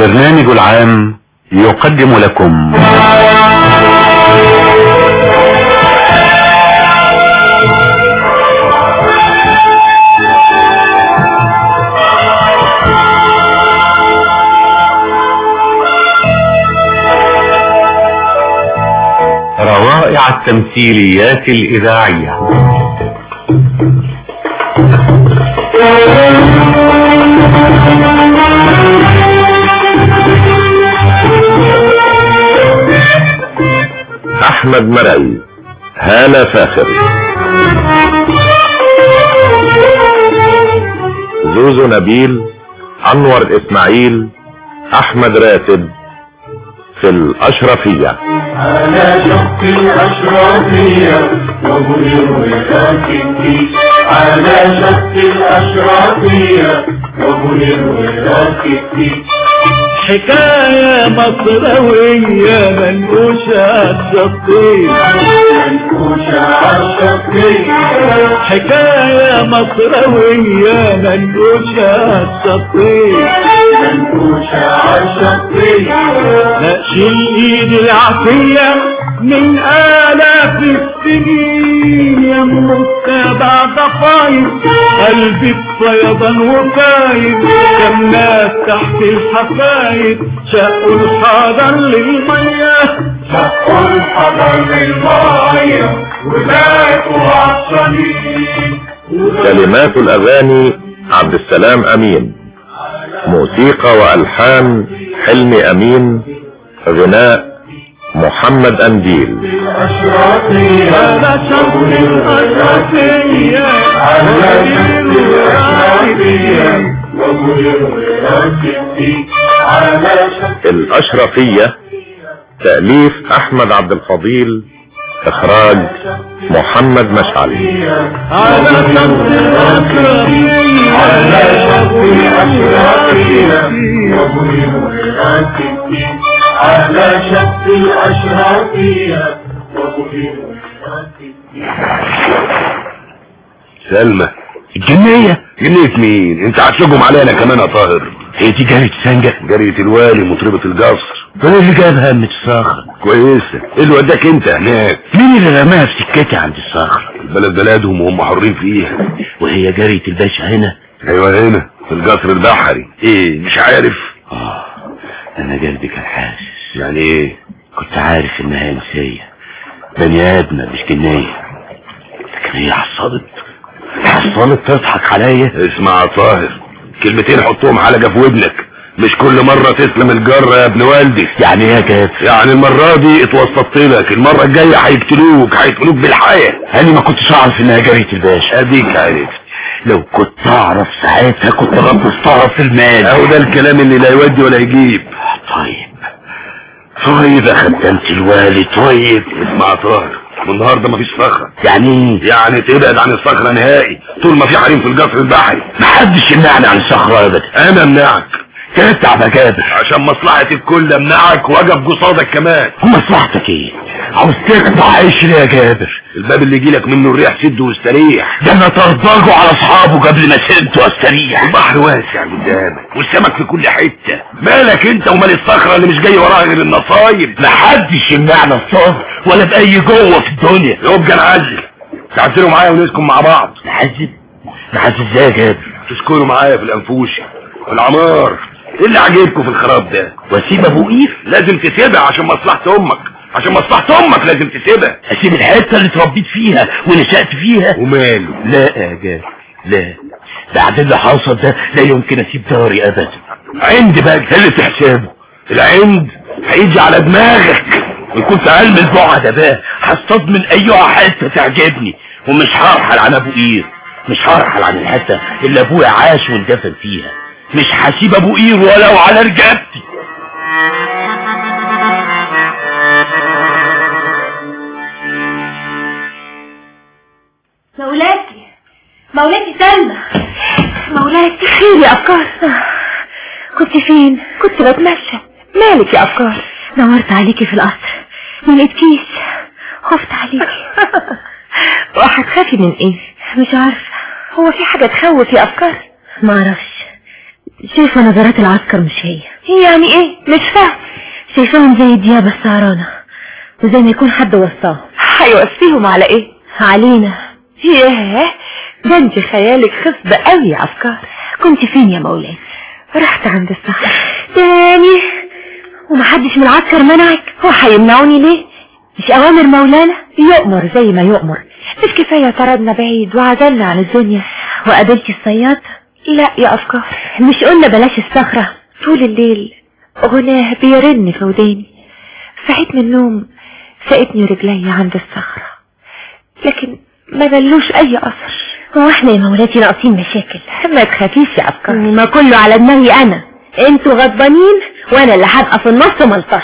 برنامج العام يقدم لكم روائع التمثيليات الإذاعية احمد مرعي هالة فاخر زوزو نبيل انور اسماعيل احمد راتب في الاشرفية على شق الأشرافية ومنير وراكبتي على شق الأشرافية ومنير وراكبتي حكاية مصروية منقوشة عالشطين منكوشة عالشقين حكاية مصروية منقوشة عالشطين منكوشة عالشقين نقشي ايد العافية من آلاف السنين يا متابع ضفاير قلبي بفيضان وفاير كم ناس تحت الحفاير شقوا الحضر للمية شقوا الحضر للمية وباتوا عطشانين كلمات الاغاني عبد السلام امين موسيقى والحان حلمي امين غناء محمد انديل الأشرافية هذا شق الأشرفية على شق الأشرافية ومنير وراكبتي على شق الاشرفية تأليف احمد عبد الفضيل اخراج محمد مشعل على شط الأشرفية على شق الأشرافية ومنير وراكبتي على شق الأشرافية ومنير وراكبتي سلمى الجنية جنية مين انت هتشجم علينا كمان يا طاهر هي دي جارية سنجة جارية الوالي مطربة القصر فانا اللي جابها من الصخرة كويسة ايه اللي وداك انت هناك مين اللي رماها في سكتي عند الصخرة البلد بلدهم وهم حرين فيها وهي جارية الباشا هنا ايوه هنا في القصر البحري ايه مش عارف اه انا قلبي كان حاسس يعني ايه كنت عارف انها انسية بني ادمة مش جنية لكن هي حصلت حصلت تضحك عليا اسمع يا طاهر كلمتين حطهم حلقة في ودنك مش كل مرة تسلم الجرة يا ابن والدي يعني ايه يا كافر يعني المرة دي اتوسطت لك المرة الجاية هيقتلوك هيقتلوك بالحياة انا ما كنتش اعرف انها جرية الباشا اديك عرفت لو كنت اعرف ساعتها كنت غطستها في المال اهو ده الكلام اللي لا يودي ولا يجيب طيب طيب يا خدامة الوالي طيب اسمع يا طاهر والنهارده مفيش صخرة يعني ايه؟ يعني تبعد عن الصخرة نهائي طول ما في حريم في القصر البحري محدش يمنعني عن الصخرة ابدا انا امنعك تتعب يا جابر عشان مصلحة الكل امنعك واجب قصادك كمان ومصلحتك ايه؟ عاوز تقطع عيش ليه يا جابر؟ الباب اللي يجيلك منه الريح سده واستريح ده انا طرداجه على اصحابه قبل ما سبته واستريح البحر واسع قدامك والسمك في كل حتة مالك انت ومال الصخرة اللي مش جاي وراها غير النصايب محدش يمنعنا الصبر ولا بأي جوه في الدنيا يبقى نعزل تعزلوا معايا ونسكن مع بعض نعزل نعزل ازاي يا جابر تسكنوا معايا في الانفوشة في العمار ايه اللي عاجبكم في الخراب ده واسيب ابو قير لازم تسيبها عشان مصلحة امك عشان مصلحة امك لازم تسيبها اسيب الحتة اللي اتربيت فيها ونشأت فيها وماله لا يا جابر لا بعد اللي حصل ده لا يمكن اسيب داري ابدا عند بقى جلس حسابه العند هيجي على دماغك ويكون في علم البعد بقى هصطاد من اي حته تعجبني ومش هرحل عن ابو قير مش هرحل عن الحته اللي ابويا عاش واندفن فيها مش هسيب ابو قير ولو على رجبتي مولاتي مولاتي سلمى مولاتي خير يا أفكار كنت فين كنت بتمشى مالك يا أفكار دورت عليكي في القصر ما لقيتكيش خفت عليكي وهتخافي من ايه مش عارفة هو في حاجة تخوف يا أفكار ما اعرفش شايفة نظرات العسكر مش هي يعني ايه مش فاهم شايفاهم زي الديابة السهرانة وزي ما يكون حد وصاهم هيوصيهم على ايه علينا ياه ده انت خيالك خصب قوي يا افكار كنت فين يا مولاي رحت عند الصخر تاني ومحدش من العسكر منعك هو هيمنعوني ليه مش اوامر مولانا يؤمر زي ما يؤمر مش كفاية طردنا بعيد وعزلنا عن الدنيا وقابلتي الصياد لا يا افكار مش قلنا بلاش الصخرة طول الليل غناه بيرن في وداني صحيت من النوم سقتني رجلي عند الصخرة لكن ما دلوش اي اثر هو احنا يا مولاتي ناقصين مشاكل ما تخافيش يا افكار ما كله على دماغي انا انتوا غضبانين وانا اللي هبقى في النص ملطش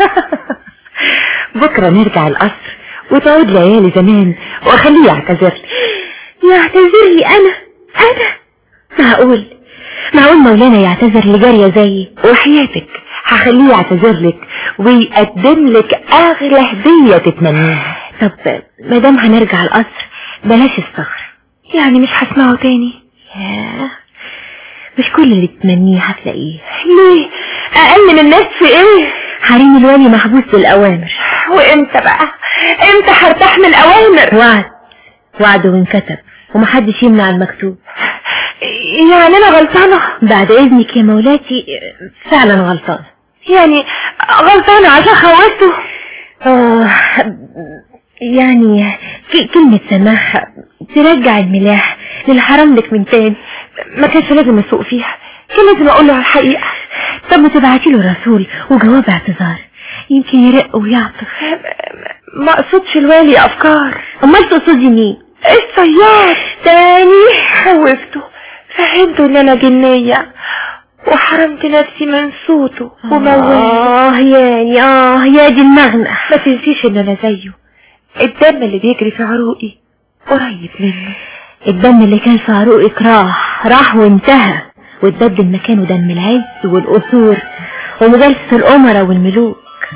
بكرة نرجع القصر وتعود ليالي زمان واخليه يعتذر لي يعتذر لي انا انا معقول معقول مولانا يعتذر لجارية زيي وحياتك هخليه يعتذر لك ويقدم لك اغلى هدية تتمنيها طب مادام هنرجع القصر بلاش الصخر يعني مش هسمعه تاني ياه مش كل اللي تتمنيه هتلاقيه ليه اقل من الناس في ايه حريم الوالي محبوس بالأوامر وامتى بقى امتى هرتاح من الاوامر وعد وعد وانكتب ومحدش يمنع المكتوب يعني انا غلطانة بعد اذنك يا مولاتي فعلا غلطانة يعني غلطانة عشان خوفته آه يعني ك- كلمة سماح ترجع الملاح للحرام لك من تاني ما كانش لازم اسوق فيها كان لازم اقول له على الحقيقة طب ما تبعتي له رسول وجواب اعتذار يمكن يرق ويعطف ما اقصدش الوالي يا افكار امال تقصدي مين الصياد تاني خوفته فهمته ان انا جنية وحرمت نفسي من صوته وموته اه يعني اه يا دي المغنى ما تنسيش ان انا زيه الدم اللي بيجري في عروقي قريب منه الدم اللي كان في عروقك راح راح وانتهى واتبدل مكانه دم العز والقصور ومجالسة الأمراء والملوك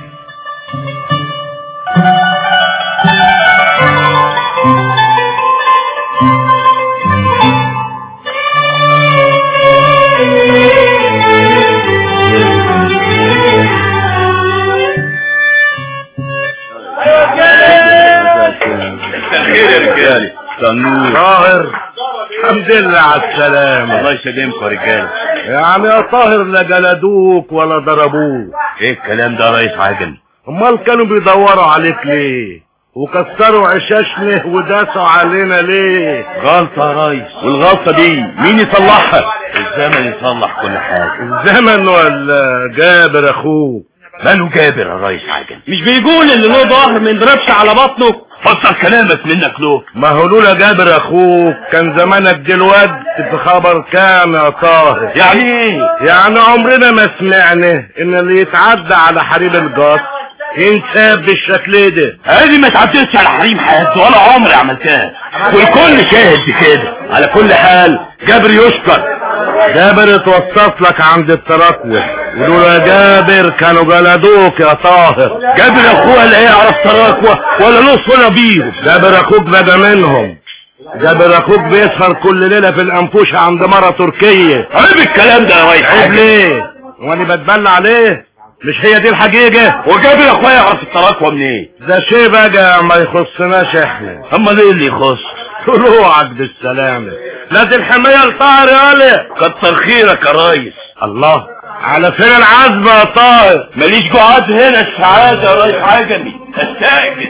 خير يا رجالي سنور طاهر الحمد لله على السلامة الله يسلمكم يا رجاله يعني يا طاهر لا جلدوك ولا ضربوك ايه الكلام ده يا ريس عجل امال كانوا بيدوروا عليك ليه وكسروا عشاشنا وداسوا علينا ليه غلطة يا ريس والغلطة دي مين يصلحها الزمن يصلح كل حاجة الزمن ولا جابر اخوك ماله جابر يا ريس عجل مش بيقول اللي له ظهر ما يضربش على بطنه فسر كلامك منك له ما هو لولا جابر اخوك كان زمانك دلوقتي في خبر كام يا طاهر يعني ايه يعني عمرنا ما سمعنا ان اللي يتعدى على حريم الجاس ينساب بالشكل ده هذه ما تعدتش على حريم حياتي ولا عمري عملتها والكل شاهد بكده على كل حال جابر يشكر جابر اتوسط لك عند التراكوة ولولا جابر كانوا جلدوك يا طاهر جابر اخوها لا يعرف تراكوة ولا نص ولا بيهم جابر اخوك بدا منهم جابر اخوك بيسهر كل ليلة في الانفوشة عند مرة تركية عيب الكلام ده يا ريس عيب عجل ليه وانا بتبلى عليه مش هي دي الحقيقة وجابر اخويا يعرف التراكوة منين ده شيء بقى ما يخصناش احنا اما ليه اللي يخص طلوعك بالسلامة لازم الحماية لطاهر يا علي كتر خيرك يا ريس الله على فين العزبة يا طاهر ماليش قعاد هنا السعادة يا ريس عجمي استأجل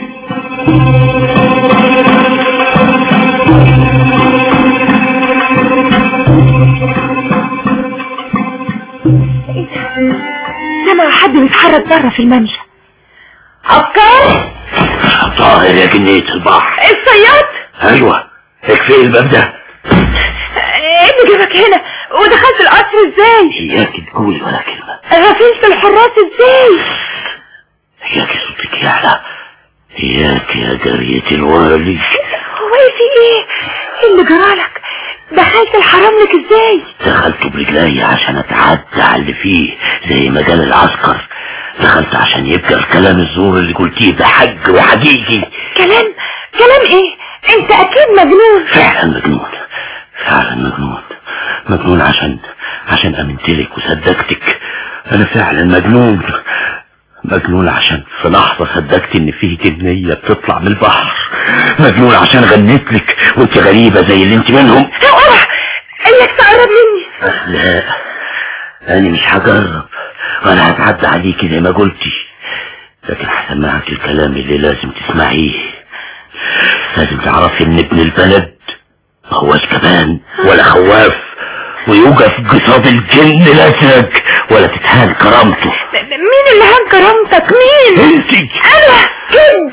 سمع حد بيتحرك بره في الممشى افكار طاهر يا جنية البحر الصياد ايوه اكفي الباب ده ايه اللي جابك هنا ودخلت القصر ازاي اياك تقولي ولا كلمة غفلت الحراس ازاي اياك صوتك يعلى اياك يا جارية الوالي هو إيه في ايه إيه اللي جرالك دخلت الحرام لك ازاي دخلت برجلي عشان اتعدى على اللي فيه زي ما قال العسكر دخلت عشان يبقى الكلام الزور اللي قلتيه ده حج وحقيقي كلام كلام ايه انت اكيد مجنون فعلا مجنون فعلا مجنون مجنون عشان عشان امنتلك وصدقتك انا فعلا مجنون مجنون عشان في لحظة صدقت ان فيه جنية بتطلع من البحر مجنون عشان غنيت لك وانت غريبة زي اللي انت منهم اوعى انك تقرب مني لا انا مش هجرب ولا هتعدى عليكي زي ما قلتي لكن هسمعك الكلام اللي لازم تسمعيه لازم تعرفي ان ابن البلد ما هوش كمان ولا خواف ويوقف قصاد الجن الازرق ولا تتهان كرامته مين اللي هان كرامتك مين انت انا كده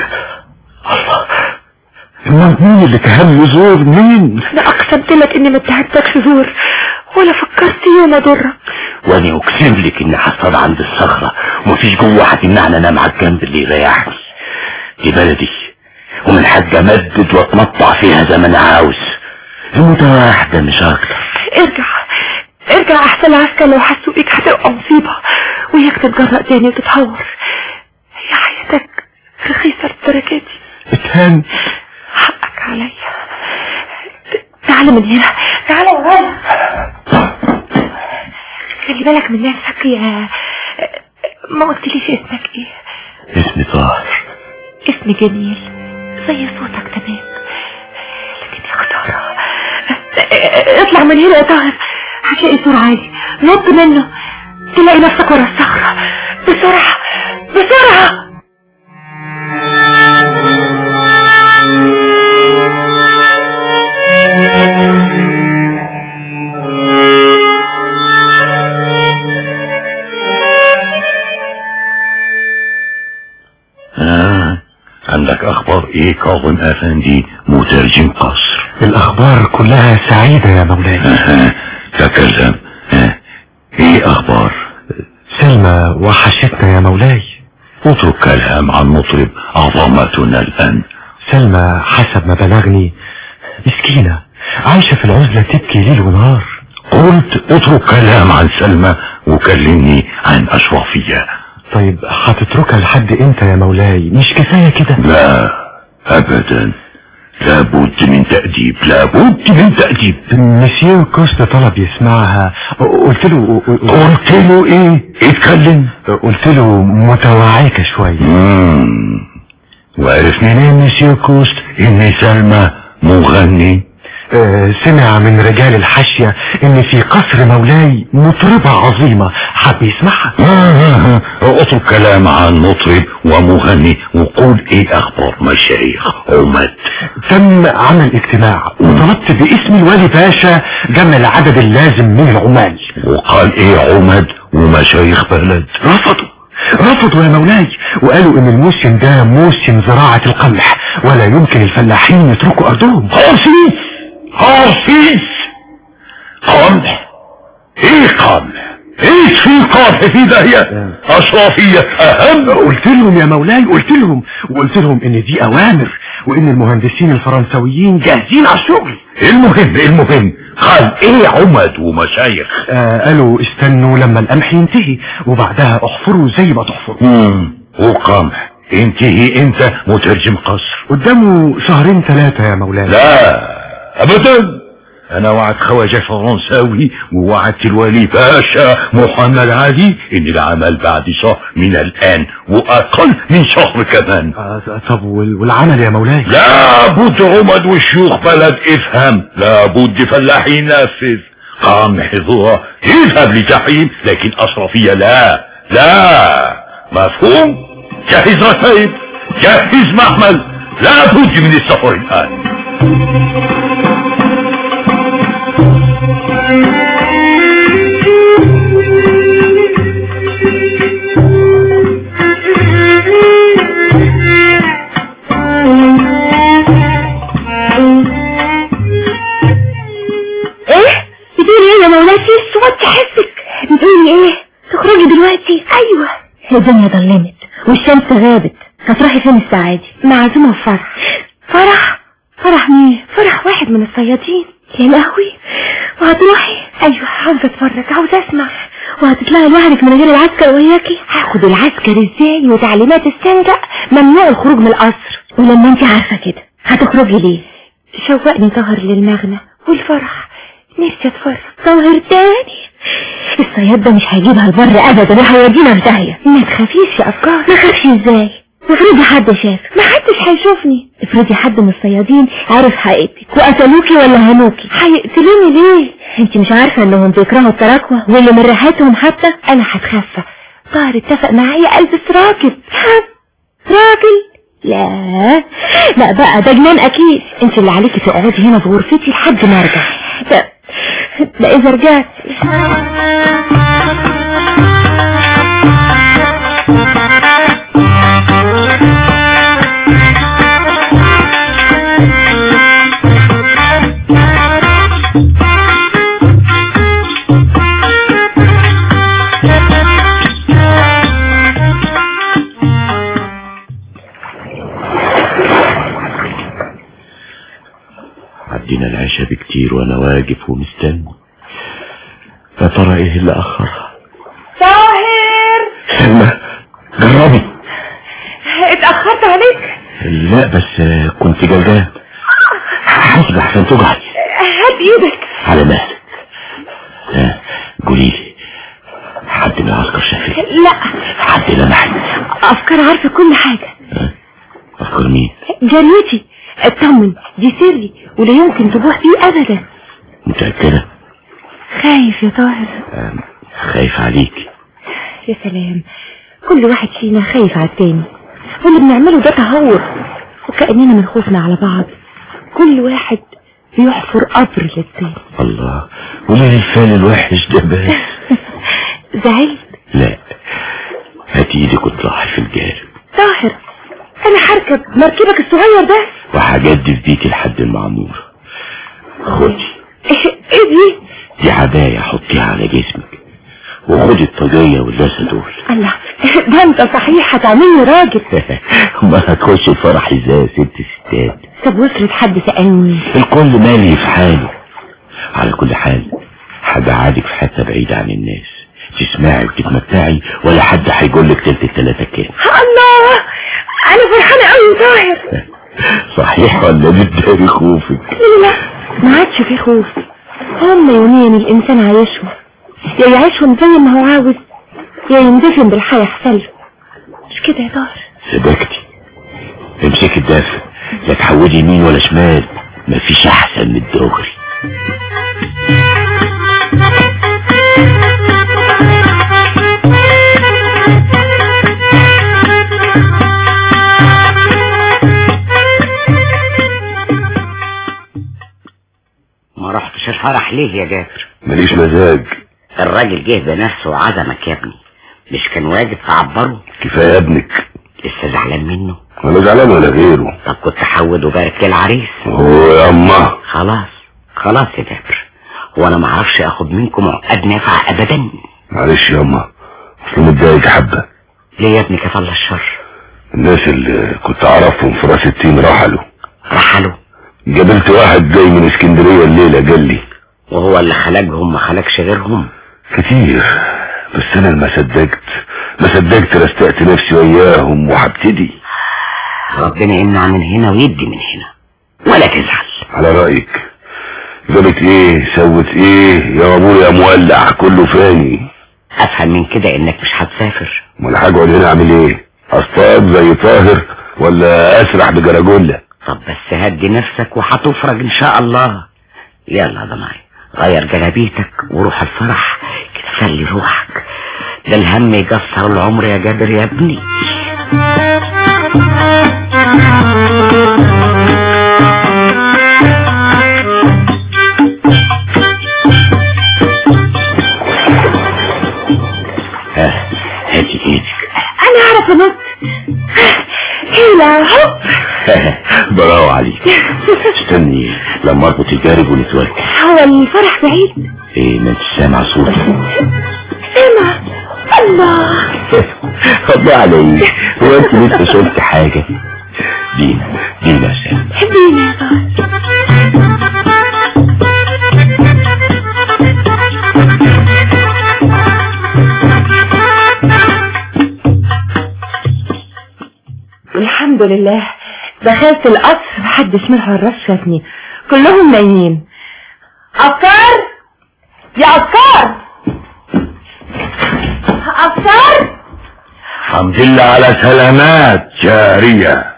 امال مين اللي تهم زور مين انا اقسمت لك اني ما اتهمتكش زور ولا فكرت يوم اضرك وانا اقسم لك اني حصل عند الصخرة ومفيش جوه هتمنعني انام على الجنب اللي يريحني دي بلدي ومن حاجة امدد واتمطع فيها زي ما انا عاوز الموتة واحدة مش اكتر ارجع ارجع احسن عسكر لو حسوا بيك هتبقى مصيبة وياك تتجرأ تاني وتتهور هي حياتك رخيصة للدرجة دي اتهان حقك عليا ت- تعال من هنا تعال ورايا خلي بالك من نفسك يا ما قلتليش اسمك ايه اسمي طاهر اسم جميل زي صوتك تمام لكن يا خسارة اطلع من هنا يا طاهر هتلاقي سور عالي نط منه تلاقي نفسك ورا الصخرة بسرعة بسرعة آه. عندك اخبار ايه كاظم افندي مترجم قصر الأخبار كلها سعيدة يا مولاي آه. تكلم آه. ايه اخبار سلمى وحشتنا يا مولاي اترك كلام عن مطرب عظمتنا الان سلمى حسب ما بلغني مسكينة عايشة في العزلة تبكي ليل ونهار قلت اترك كلام عن سلمى وكلمني عن اشرفية طيب هتتركها لحد امتى يا مولاي مش كفاية كده لا ابدا لابد من تأديب لابد من تأديب مسيو كوست طلب يسمعها قلت له قلت له ايه اتكلم قلت له متوعية شوية مم. وعرف منين مسيو كوست ان سلمى مغني آه، سمع من رجال الحاشية ان في قصر مولاي مطربة عظيمة حب يسمعها آه، اترك كلام عن مطرب ومغني وقول ايه اخبار مشايخ عمد تم عمل اجتماع وطلبت باسم الوالي باشا جمع العدد اللازم من العمال وقال ايه عمد ومشايخ بلد رفضوا رفضوا يا مولاي وقالوا ان الموسم ده موسم زراعة القمح ولا يمكن الفلاحين يتركوا ارضهم قاسيس قاسيس قمح ايه قمح ايش في قمح في داهية اشرافية اهم قلت لهم يا مولاي قلت لهم وقلت لهم ان دي اوامر وان المهندسين الفرنسويين جاهزين على الشغل المهم المهم قال ايه عمد ومشايخ آه قالوا استنوا لما القمح ينتهي وبعدها احفروا زي ما تحفروا مم. وقمح انتهي انت مترجم قصر قدامه شهرين ثلاثة يا مولاي لا ابدا انا وعد خواجه فرنساوي ووعدت الولي باشا محمد علي ان العمل بعد شهر من الان واقل من شهر كمان آه طب وال- والعمل يا مولاي لابد عمد والشيوخ بلد افهم لابد فلاح ينفذ قام حضورة يذهب لجحيم لكن اشرفية لا لا مفهوم جهز رتيب جهز محمل لابد من السفر الان ايه بتقولي ايه يا مولاي في الصوت تحسك بتقولي ايه تخرجي دلوقتي ايوه الدنيا ضلمت والشمس غابت هتروحي فين الساعة دي معزومة في فرح فرح فرح مين فرح واحد من الصيادين يا لهوي وهتروحي ايوه عاوزة اتفرج عاوزة اسمع وهتطلعي لوحدك من غير العسكر وياكي هاخد العسكر ازاي وتعليمات السندق ممنوع الخروج من القصر ولما انت عارفة كده هتخرجي ليه شوقني طهر للمغنى والفرح نفسي اتفرج طاهر تاني الصياد ده مش هيجيبها البر ابدا وهيودينا في داهيه ما تخافيش يا افكار ما خافش ازاي افرضي حد شاف ما حدش هيشوفني افرضي حد من الصيادين عرف حقيقتك وقتلوكي ولا هنوكي هيقتلوني ليه انت مش عارفه انهم بيكرهوا التراكوة واللي من ريحتهم حتى انا هتخفى طاهر اتفق معايا البس راكب راجل لا لا بقى ده جنان اكيد انت اللي عليكي تقعدي هنا في غرفتي لحد ما ارجع لا لا اذا رجعت عدينا العشاء بكتير وانا واقف ومستني يا ترى ايه اللي اخرها طاهر سلمى جربي اتأخرت عليك لا بس آه، كنت جلجان حاسب احسن تقعد هات ايدك على مهلك ها قولي لي حد من العسكر شافك لا حد لمحني افكار عارفة كل حاجة ها؟ افكر مين جريتي اطمن دي سري ولا يمكن تبوح بيه ابدا متأكدة خايف يا طاهر آم، خايف عليك يا سلام كل واحد فينا خايف على التاني واللي بنعمله ده تهور وكأننا من خوفنا على بعض كل واحد بيحفر قبر للتاني الله وليه الفال الوحش ده بس زعلت لا هاتي ايدك واطلعي في الجارب طاهر انا هركب مركبك الصغير ده وهجدف بيك لحد المعمور خدي ايه دي دي عباية حطيها على جسمك وخدي الطاقية واللاسة دول الله ده انت صحيح هتعملني راجل ما هتخش الفرح ازاي يا ست ستات طب وصلت حد سألني الكل مالي في حاله على كل حال هبعدك في حتة بعيدة عن الناس تسمعي وتتمتعي ولا حد هيقول لك تلت التلاتة كام الله انا فرحانة قوي طاهر صحيح ولا بتداري خوفك لا لا ما عادش في خوف هم يومين الانسان عايشهم يا يعيشهم زي ما هو عاوز يا يندفن بالحياة احسن له مش كده يا طاهر سبكتي امسكي الدافع لا تحودي يمين ولا شمال مفيش احسن من الدغري ما رحتش الفرح ليه يا جابر ماليش مزاج الراجل جه بنفسه وعزمك يا ابني مش كان واجب تعبره كفايه ابنك لسه زعلان منه ولا زعلان ولا غيره طب كنت حود وبارك للعريس هو يا اما خلاص خلاص يا جابر وانا ما اعرفش اخد منكم عقد نافع ابدا معلش يا اما اصل متضايق حبه ليه يا ابني كفى الله الشر الناس اللي كنت اعرفهم في راس التين رحلوا رحلوا قابلت واحد جاي من اسكندريه الليله قال لي وهو اللي خلقهم ما خلقش غيرهم كتير بس انا ما صدقت ما صدقت رستقت نفسي وياهم وهبتدي ربنا يمنع من هنا ويدي من هنا ولا تزعل على رايك قالت ايه سوت ايه يا ابويا مولع كله فاني افهم من كده انك مش هتسافر امال هقعد هنا اعمل ايه اصطاد زي طاهر ولا اسرح بجراجولا طب بس هدي نفسك وهتفرج ان شاء الله يلا ده معي غير جلابيتك وروح الفرح كده سلي روحك ده الهم يقصر العمر يا جابر يا ابني ها هاتي ايدك انا اعرف انط هلا هوب برافو عليك استني لما اربط الجارب ونتواجه هو الفرح بعيد ايه ما انت سامع صوتي سمع الله الله عليك هو انت لسه شفت حاجة دينا دينا يا سامي حبيني يا طاهر الحمد لله دخلت القصر محدش منها الرش شافني كلهم نايمين افكار يا عسكر عسكر الحمد لله على سلامات جارية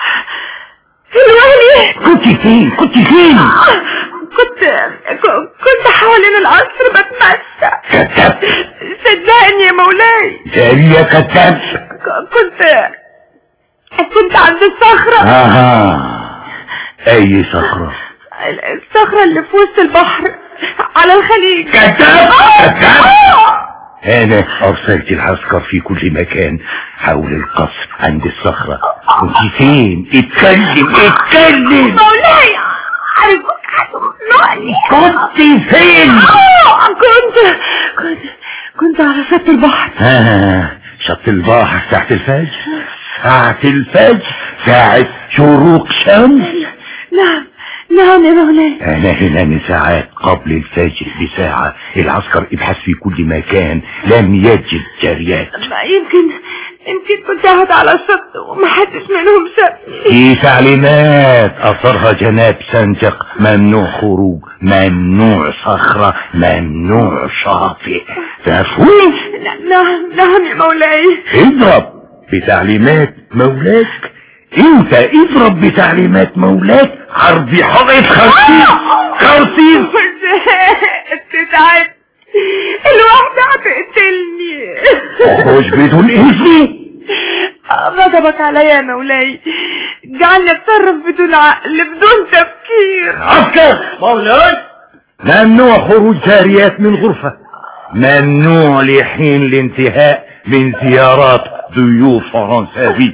الوالي كنت فين كنت فين كنت ك- كنت حوالين القصر بتمشى كتب صدقني يا مولاي جارية كتب ك- كنت كنت عند الصخرة اها اي صخرة الصخرة اللي في وسط البحر على الخليج كتب كتب انا ارسلت العسكر في كل مكان حول القصر عند الصخرة كنت فين اتكلم اتكلم مولاي أرجوك هتخنقني كنت فين آه، كنت كنت كنت على شط البحر آه شط البحر ساعة الفجر ساعة الفجر ساعة شروق شمس نعم نعم يا مولاي أنا هنا من ساعات قبل الفجر بساعة العسكر ابحث في كل مكان لم يجد جاريات ما يمكن يمكن كنت قاعد على الشط ومحدش منهم شافني في تعليمات أثرها جناب سنجق ممنوع خروج ممنوع صخرة ممنوع شاطئ مفهوم نعم نعم يا مولاي اضرب بتعليمات مولاك انت اضرب بتعليمات مولاك عرضي حائط خرسيس خرسيس تتعب الواحدة هتقتلني خرج بدون اذن غضبك عليا يا مولاي جعلني اتصرف بدون عقل بدون تفكير عسكر مولاي ممنوع خروج جاريات من غرفة ممنوع لحين الانتهاء من زيارات ضيوف فرنساوي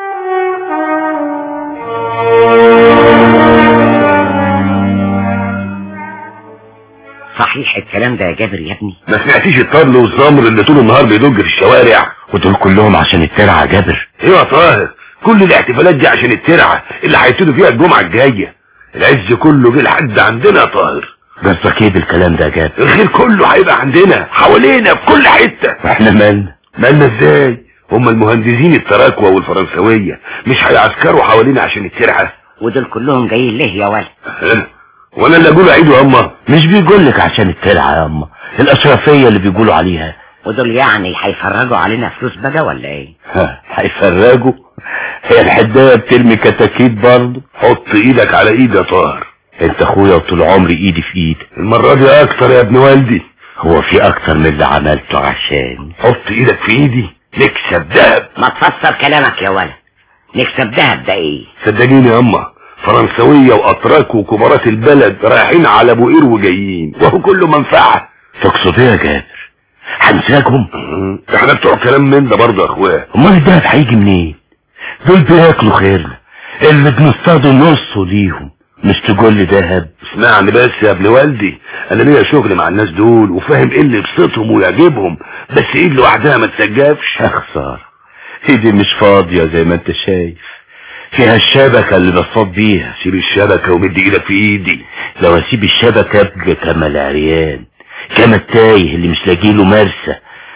صحيح الكلام ده يا جابر يا ابني ما سمعتيش الطبل والزمر اللي طول النهار بيدج في الشوارع ودول كلهم عشان الترعة يا جابر ايوه يا طاهر كل الاحتفالات دي عشان الترعة اللي هيبتدوا فيها الجمعة الجاية العز كله جه لحد عندنا يا طاهر قصدك ايه بالكلام ده يا جابر الخير كله هيبقى عندنا حوالينا في كل حتة واحنا مالنا مالنا ازاي هم المهندسين التراكوة والفرنسوية مش هيعسكروا حوالينا عشان الترعة ودول كلهم جايين ليه يا ولد ها؟ وانا اللي اقول عيد يا اما مش بيقول لك عشان الترعة يا اما الاشرفية اللي بيقولوا عليها ودول يعني هيفرجوا علينا فلوس بقى ولا ايه ها هيفرجوا هي الحداية بترمي كتاكيت برضه حط ايدك على ايد يا طاهر انت اخويا وطول عمري ايدي في ايدك المرة دي اكتر يا ابن والدي هو في اكتر من اللي عملته عشان حط ايدك في ايدي نكسب دهب ما تفسر كلامك يا ولد نكسب دهب ده ايه صدقيني يا اما فرنسوية واتراك وكبارات البلد رايحين على ابو قير وجايين وهو كله منفعة تقصد ايه يا جابر هنساكم احنا بتوع كلام من ده برضه يا اخويا امال الدهب هيجي منين دول بياكلوا خيرنا اللي بنصطادوا نصه ليهم مش تقول لي دهب اسمعني بس يا ابن والدي انا ليا شغل مع الناس دول وفاهم ايه اللي يبسطهم ويعجبهم بس ايد لوحدها ما تسجفش اخسر ايدي مش فاضية زي ما انت شايف فيها الشبكة اللي بصطاد بيها سيب الشبكة ومد ايدك في ايدي لو اسيب الشبكة ابقى كما العريان كما التايه اللي مش لاقيله مرسى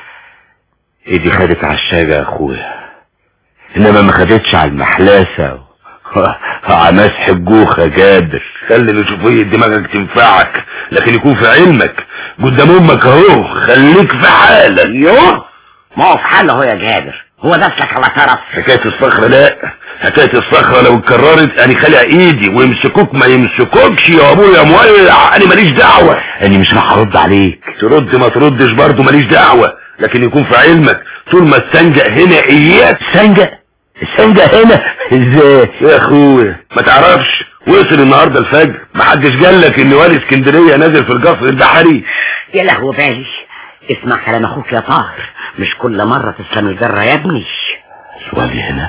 ايدي خدت على الشجع يا اخويا انما ما خدتش على المحلاسة على مسح الجوخة جابر خلي الاشوفية دماغك تنفعك لكن يكون في علمك قدام امك اهو خليك في حالك يوه ما هو في حاله هو يا جابر هو دسلك على طرف حكاية الصخرة لا حكاية الصخرة لو اتكررت انا خلع ايدي ويمسكوك ما يمسكوكش يا ابويا مولع انا ماليش دعوة انا مش راح ارد عليك ترد ما تردش برضه ماليش دعوة لكن يكون في علمك طول ما السنجة هنا اياك سنجة السنجة هنا ازاي يا اخويا ما تعرفش وصل النهاردة الفجر محدش قال لك ان والي اسكندرية نازل في القصر البحري يا لهو بالي اسمع كلام اخوك يا طاهر مش كل مرة تسلم الجرة يا ابني والي هنا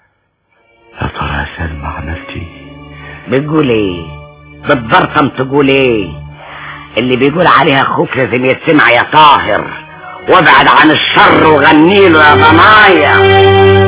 يا ترى سلمى عملت ايه بتقول ايه بتبرطم تقول ايه اللي بيقول عليها اخوك لازم يتسمع يا طاهر وابعد عن الشر وغنيله يا ضنايا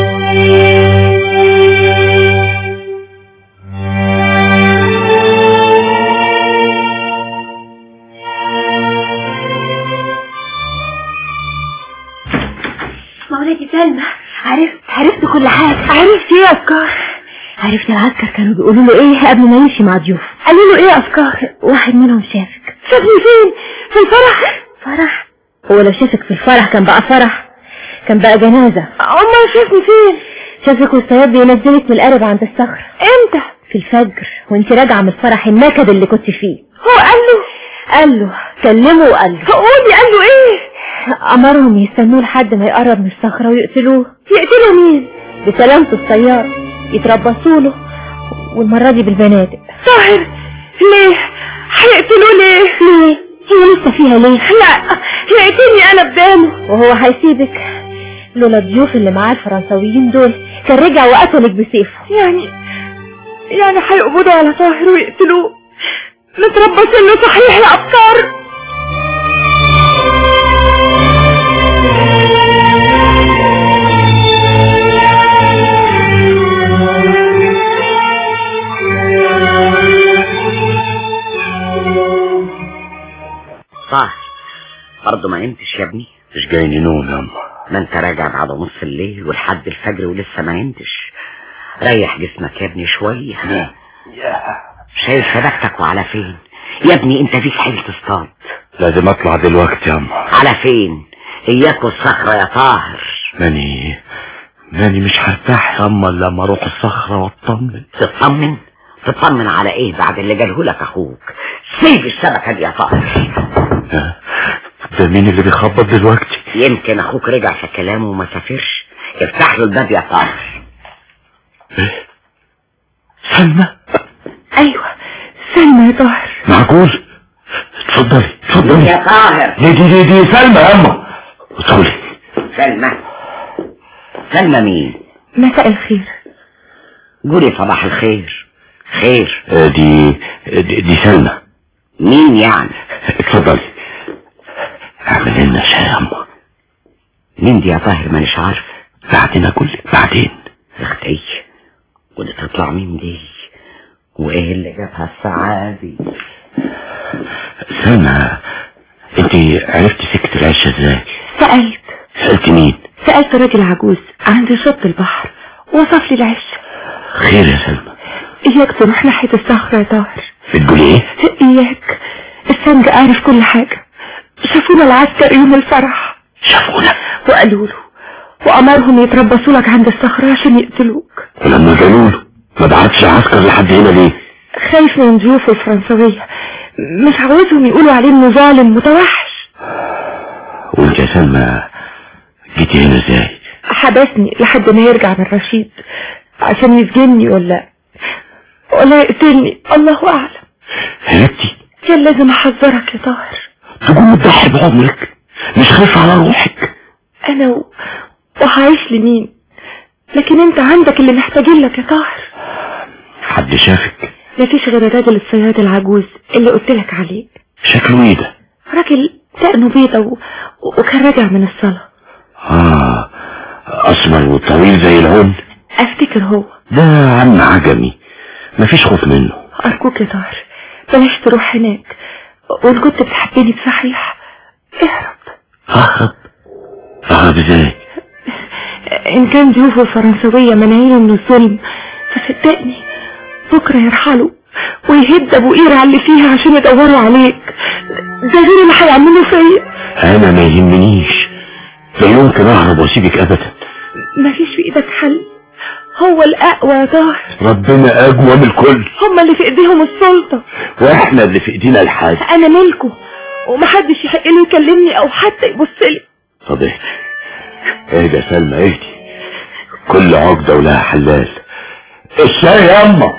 مولاتي سلمى عرفت عرفت كل حاجة عرفت ايه يا افكار عرفت العسكر كانوا بيقولوا له ايه قبل ما يمشي مع ضيوف قالوا له ايه يا افكار واحد منهم شافك شافني فين في الفرح فرح هو لو شافك في الفرح كان بقى فرح كان بقى جنازة امال شافني فين شافك والسياد بينزلك من القارب عند الصخرة امتى في الفجر وانت راجعة من الفرح النكد اللي كنت فيه هو قال له قال له كلمه وقال له قولي قال له ايه امرهم يستنوه لحد ما يقرب من الصخرة ويقتلوه يقتلوا مين بسلامته السيارة يتربصوا له والمرة دي بالبنادق طاهر ليه هيقتلوه ليه ليه هي لسه فيها ليه لا يقتلني انا بداله وهو هيسيبك لولا الضيوف اللي معاه الفرنساويين دول كان رجع وقتلك بسيفه يعني يعني هيقبضوا على طاهر ويقتلوه متربصين له صحيح يا افكار طاهر برضه ما نمتش يا ابني مش جاي نوم يا اما ما انت راجع بعد نص الليل ولحد الفجر ولسه ما نمتش ريح جسمك يا ابني شوية شايف شبكتك وعلى فين يا ابني انت فيك حيل تصطاد لازم اطلع دلوقتي يا اما على فين اياك والصخرة يا طاهر ماني ماني مش هرتاح يا اما إلا لما اروح الصخرة واطمن تطمن تطمن على ايه بعد اللي جاله لك اخوك سيب الشبكة دي يا طاهر ها؟ ده مين اللي بيخبط دلوقتي يمكن اخوك رجع في كلامه وما سافرش افتح له الباب يا طاهر ايه سلمى ايوه سلمى يا طاهر معقول اتفضلي اتفضلي يا طاهر دي دي دي, دي سلمى يا اما ادخلي سلمى سلمى مين مساء الخير قولي صباح الخير خير آه، دي دي, دي سلمى مين يعني اتفضلي اعمل لنا شاي يا اما مين دي يا طاهر مانيش عارف بعدين اكل بعدين اختي ودي تطلع مين دي وايه اللي جابها الساعة دي سلمى انت عرفتي سكة العشة ازاي سألت سألت مين سألت راجل عجوز عند شط البحر وصف لي العش خير يا سلمى إياك تروح ناحية الصخرة يا طاهر بتقولي ايه إياك السنج عارف كل حاجة شافونا العسكر يوم الفرح شافونا وقالوا له وأمرهم يتربصوا لك عند الصخرة عشان يقتلوك ولما قالوا له ما بعتش عسكر لحد هنا ليه خايف من ضيوفه الفرنسوية مش عاوزهم يقولوا عليه انه ظالم متوحش وانت يا سلمى جيتي هنا ازاي حبسني لحد ما يرجع من رشيد عشان يسجني ولا ولا يقتلني الله اعلم هربتي كان لازم احذرك يا طاهر تقوم متضحي بعمرك مش خايفة على روحك انا و... وهعيش لمين لكن انت عندك اللي محتاجين لك يا طاهر حد شافك مفيش غير الراجل الصياد العجوز اللي قلت لك عليه شكله ايه ده راجل دقنه بيضة و... وكان راجع من الصلاة اه اسمر وطويل زي العود افتكر هو ده عم عجمي مفيش خوف منه ارجوك يا طاهر بلاش تروح هناك وان كنت بتحبني بصحيح اهرب اهرب اهرب ازاي ان كان ضيوفه الفرنسوية منعين من الظلم فصدقني بكرة يرحلوا ويهد ابو قير على اللي فيها عشان يدوروا عليك ده غير اللي هيعملوا فيا انا ما يهمنيش لا يمكن اهرب واسيبك ابدا مفيش في ايدك حل هو الاقوى يا طاهر ربنا اقوى من الكل هما اللي في ايديهم السلطة واحنا اللي في ايدينا الحاج انا ملكه ومحدش يحق له يكلمني او حتى يبص لي طب اهدي اهدي يا سلمى اهدي كل عقدة ولها حلال الشاي يا اما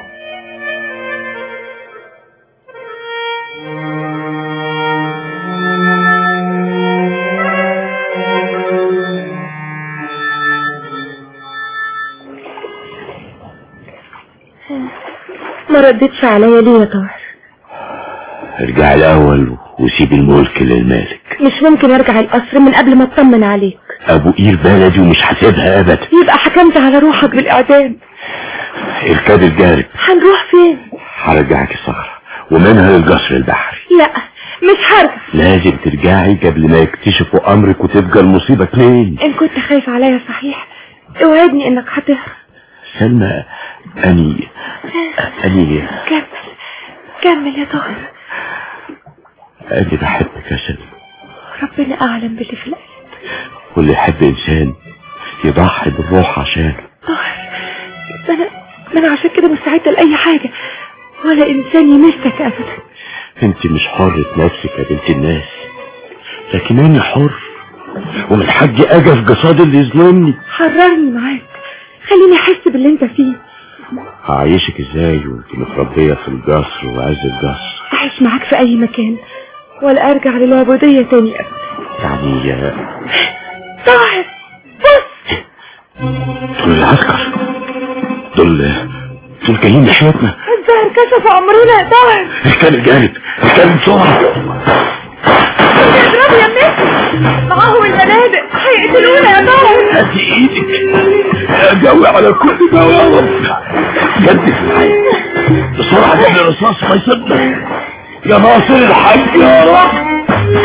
ما ردتش عليا ليه يا طاهر ارجع الاول وسيب الملك للمالك مش ممكن ارجع القصر من قبل ما اطمن عليك ابو قير بلدي ومش هسيبها ابدا يبقى حكمت على روحك بالاعدام اركب الجارب هنروح فين هرجعك الصخرة ومنها للقصر البحري لا مش هرجع لازم ترجعي قبل ما يكتشفوا امرك وتبقى المصيبة اتنين ان كنت خايف عليا صحيح اوعدني انك هتهرب سلمى اني اني كمل كمل يا طاهر أنا بحبك يا سلمى ربنا اعلم باللي في القلب واللي يحب إنسان يضحي بالروح عشانه طاهر ما انا ما انا عشان كده مستعده لاي حاجه ولا انسان يمسك ابدا انت مش حرة نفسك يا بنت الناس لكن انا حر ومن حقي اجي في جساد اللي يظلمني حررني معاك خليني احس باللي انت فيه هعيشك ازاي وانت متربية في القصر وعز القصر اعيش معاك في اي مكان ولا ارجع للعبوديه تاني ابدا يعني آه، طاهر بص دول العسكر دول دول جايين ناحيتنا الظاهر كشف عمرنا يا طاهر كان جامد كان بسرعة اضربوا يا ميسي معاهم المنابق هيقتلونا يا طاهر هاتي ايدك يا جوي على كل بوابة جدد معايا بسرعة جيب لي رصاص ما يسيبنا يا ناصر الحاج يا رب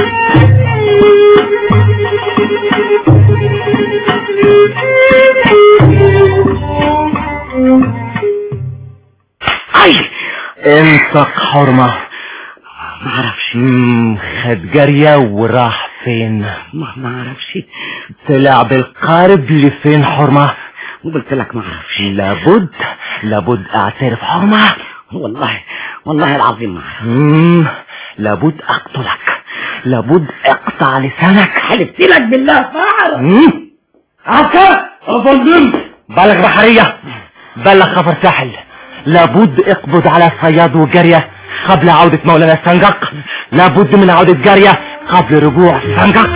اي انتك حرمة معرفش خد جارية وراح فين ما معرفش طلع بالقارب لفين حرمة قلت لك معرفش لابد لابد اعترف حرمة والله والله العظيم معرفش مم، لابد اقتلك لابد اقطع لسانك حلفت لك بالله ما اعرف مم. عسكر اظلم بلغ بحرية بلغ خبر ساحل لابد اقبض على الصياد وجارية قبل عودة مولانا السنجق لابد من عودة جارية قبل رجوع السنجق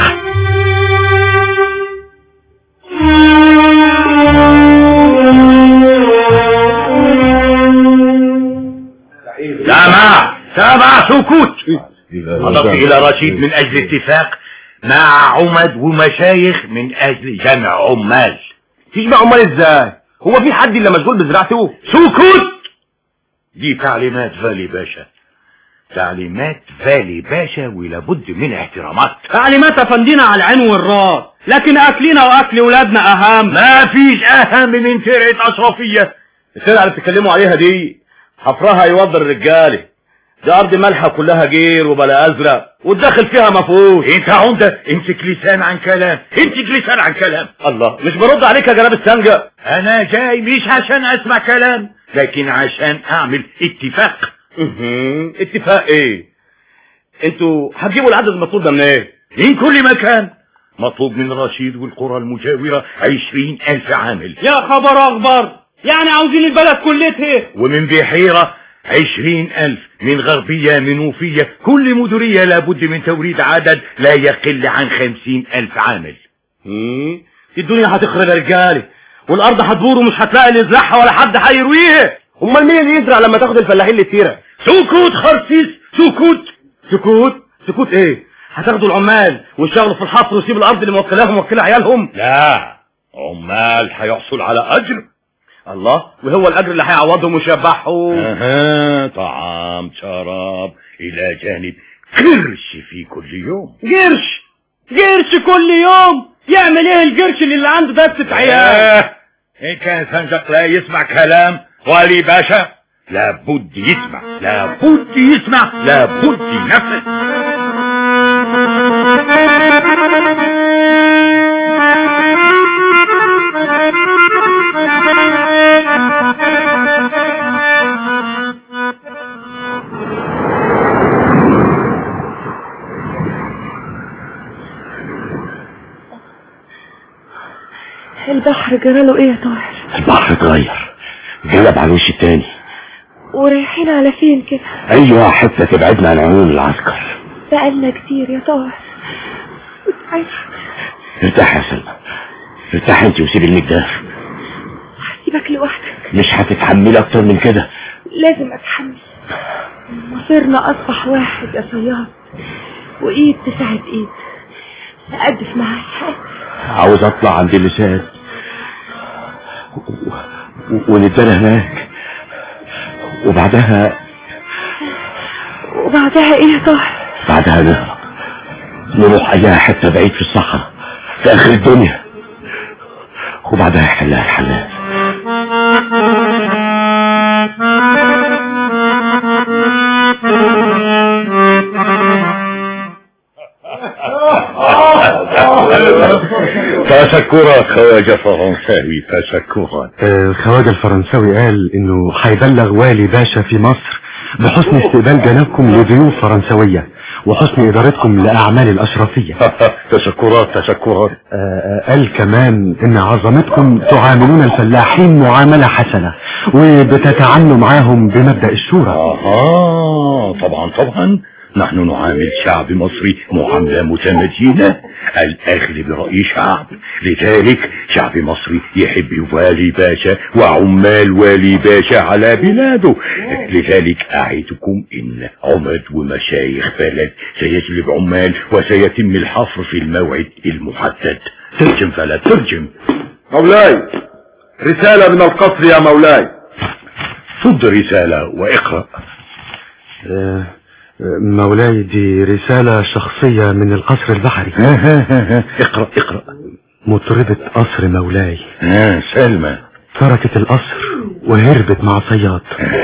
سامع سامع سكوت أضفت إلى رشيد من أجل اتفاق مع عمد ومشايخ من أجل جمع عمال تجمع عمال ازاي هو في حد الا مشغول بزراعته سكوت دي تعليمات فالي باشا تعليمات فالي باشا ولابد من احترامات تعليمات افندينا على العين والراس لكن اكلنا واكل ولادنا اهم ما فيش اهم من ترعة اشرفية السلعة اللي بتتكلموا عليها دي حفرها يوضر الرجالة دي ارض مالحة كلها جير وبلا ازرق والداخل فيها مفهوش انت عمدة امسك لسان عن كلام امسك لسان عن كلام الله مش برد عليك يا جناب السنجة انا جاي مش عشان اسمع كلام لكن عشان اعمل اتفاق مهم. اتفاق ايه انتوا هتجيبوا العدد المطلوب ده من ايه من كل مكان مطلوب من رشيد والقرى المجاورة عشرين ألف عامل يا خبر اخبر يعني عاوزين البلد كلتها ومن بحيرة عشرين ألف من غربية منوفية كل مديرية لابد من توريد عدد لا يقل عن خمسين ألف عامل مم. الدنيا هتخرب يا رجالي والارض هتبور ومش هتلاقي اللي يزرعها ولا حد هيرويها امال مين اللي يزرع لما تاخد الفلاحين للتيره سكوت خرسيس سكوت سكوت سكوت ايه هتاخدوا العمال ويشتغلوا في الحفر ويسيبوا الارض اللي موكلاهم موكله عيالهم لا عمال هيحصل على أجر الله وهو الاجر اللي هيعوضهم ويشبعهم أها طعام شراب إلى جانب قرش في كل يوم قرش قرش كل يوم يعمل ايه القرش اللي, اللي عنده دسة عيال آه، إن كان سنجق لا يسمع كلام والي باشا لابد يسمع لابد يسمع لابد ينفذ البحر جراله ايه يا طاهر البحر اتغير جلب على الوش التاني ورايحين على فين كده ايوه حتة تبعدنا عن عيون العسكر بقالنا كتير يا طاهر كنت عايزة ارتاح يا سلمى ارتاح انت وسيب المجداف هسيبك لوحدك مش هتتحملي اكتر من كده لازم اتحمل مصيرنا اصبح واحد يا صياد وايد تساعد ايد اقدف معاك عاوز اطلع عند اللسان و- و- ونتبنى هناك وبعدها وبعدها ايه يا طاهر بعدها نهرب نروح اي حتة بعيد في الصحراء في اخر الدنيا وبعدها يحلها الحلال تشكرات خواجة فرنساوي تشكرات الخواجة الفرنساوي قال انه هيبلغ والي باشا في مصر بحسن استقبال جنابكم لضيوف فرنسوية وحسن ادارتكم لاعمال الاشرفية تشكرات تشكرات آه، قال كمان ان عظمتكم تعاملون الفلاحين معاملة حسنة وبتتعاملوا معاهم بمبدأ الشورى آه طبعا طبعا نحن نعامل شعب مصري معاملة متمدينة الأخذ برأي شعب لذلك شعب مصري يحب والي باشا وعمال والي باشا على بلاده لذلك أعدكم إن عمد ومشايخ بلد سيجلب عمال وسيتم الحفر في الموعد المحدد ترجم فلا ترجم مولاي رسالة من القصر يا مولاي صد رسالة واقرأ آه، مولاي دي رسالة شخصية من القصر البحري اقرأ اقرأ مطربة قصر مولاي آه سلمى تركت القصر وهربت مع صياد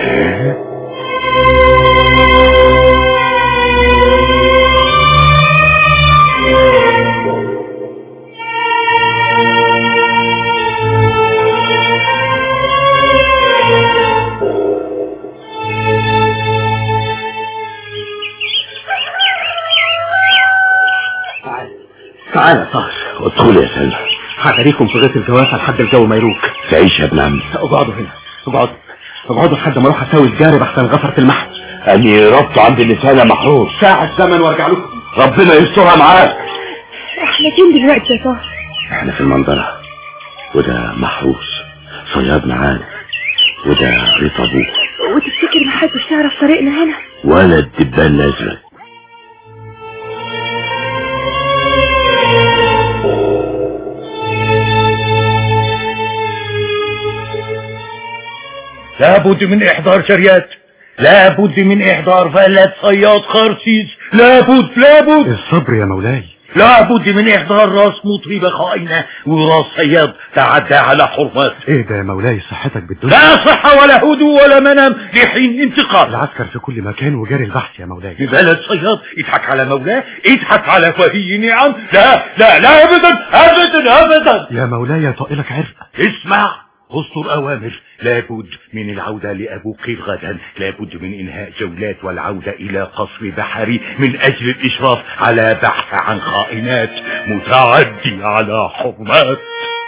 تعالى يا طاهر ادخل يا سلمى هغريكم في غيط الجوافة لحد الجو ما يروق تعيش يا ابن عمي اقعدوا هنا اقعدوا اقعدوا لحد ما اروح اساوي الجارب احسن غفرت المحن اني ربط عند اللسان محروس ساعة زمن وارجع لكم ربنا يسترها معاك احنا فين دلوقتي يا طاهر احنا في المنظرة وده محروس صياد معانا وده غيط ابوه وتفتكر محدش يعرف طريقنا هنا ولا الدبان الازرق لابد من احضار شريات لابد من احضار فلات صياد خرسيس لابد لابد الصبر يا مولاي لابد من احضار راس مطربة خائنة وراس صياد تعدى على حرمات ايه ده يا مولاي صحتك بالدنيا لا صحة ولا هدوء ولا منام لحين انتقال العسكر في كل مكان وجاري البحث يا مولاي في بلد صياد يضحك على مولاه يضحك على ولي نعم لا لا لا ابدا ابدا ابدا يا مولاي طائلك عرق اسمع اصدر اوامر لابد من العودة لابوك غدا لابد من انهاء جولات والعودة الى قصر بحري من اجل الاشراف على بحث عن خائنات متعدي على حرمات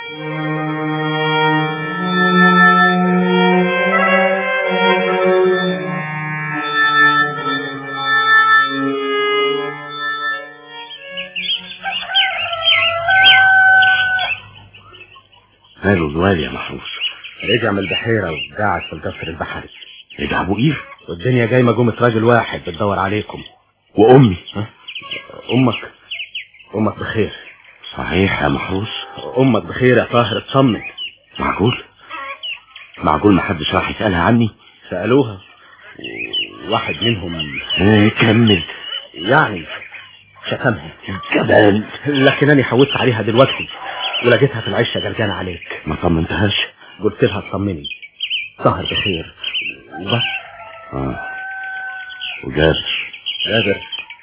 ماله الوالي يا محروس رجع من البحيرة وقاعد في القصر البحري رجع ابو قير والدنيا جايمة جمة راجل واحد بتدور عليكم وامي امك امك بخير صحيح يا محروس امك بخير يا طاهر اطمن معقول معقول محدش راح يسألها عني سألوها واحد منهم ايه كمل يعني شتمها كمان لكنني حوست عليها دلوقتي ولقيتها في العشة جلجانة عليك ما طمنتهاش قلت لها اطمني طاهر بخير وبس اه وجابر جابر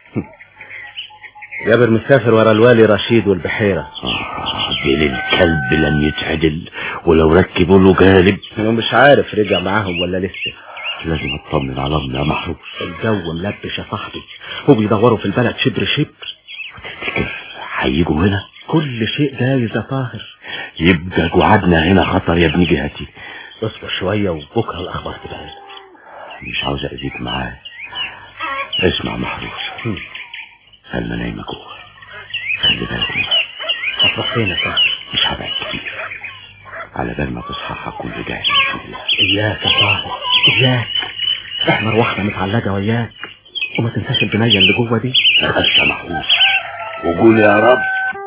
جابر مسافر ورا الوالي رشيد والبحيرة آه ديل الكلب لن يتعدل ولو ركبوا له قالب ومش عارف رجع معاهم ولا لسه لازم اطمن على امي يا محروس الجو ملبش يا صاحبي وبيدوروا في البلد شبر شبر تفتكر هيجوا هنا كل شيء جايز يا طاهر يبقى قعدنا هنا خطر يا ابن جهتي اصبر شوية وبكرة الأخبار تبان مش عاوز اذيك معاه اسمع محروس سلمى نايمة جوه خلي بالك منها هتروح فين يا طاهر مش هبعد كتير على بال ما تصحى هكون رجعت فيها إياك يا طاهر إياك احنا روحنا متعلقة وياك وما تنساش البنية اللي جوه دي تخشى محروس وقول يا رب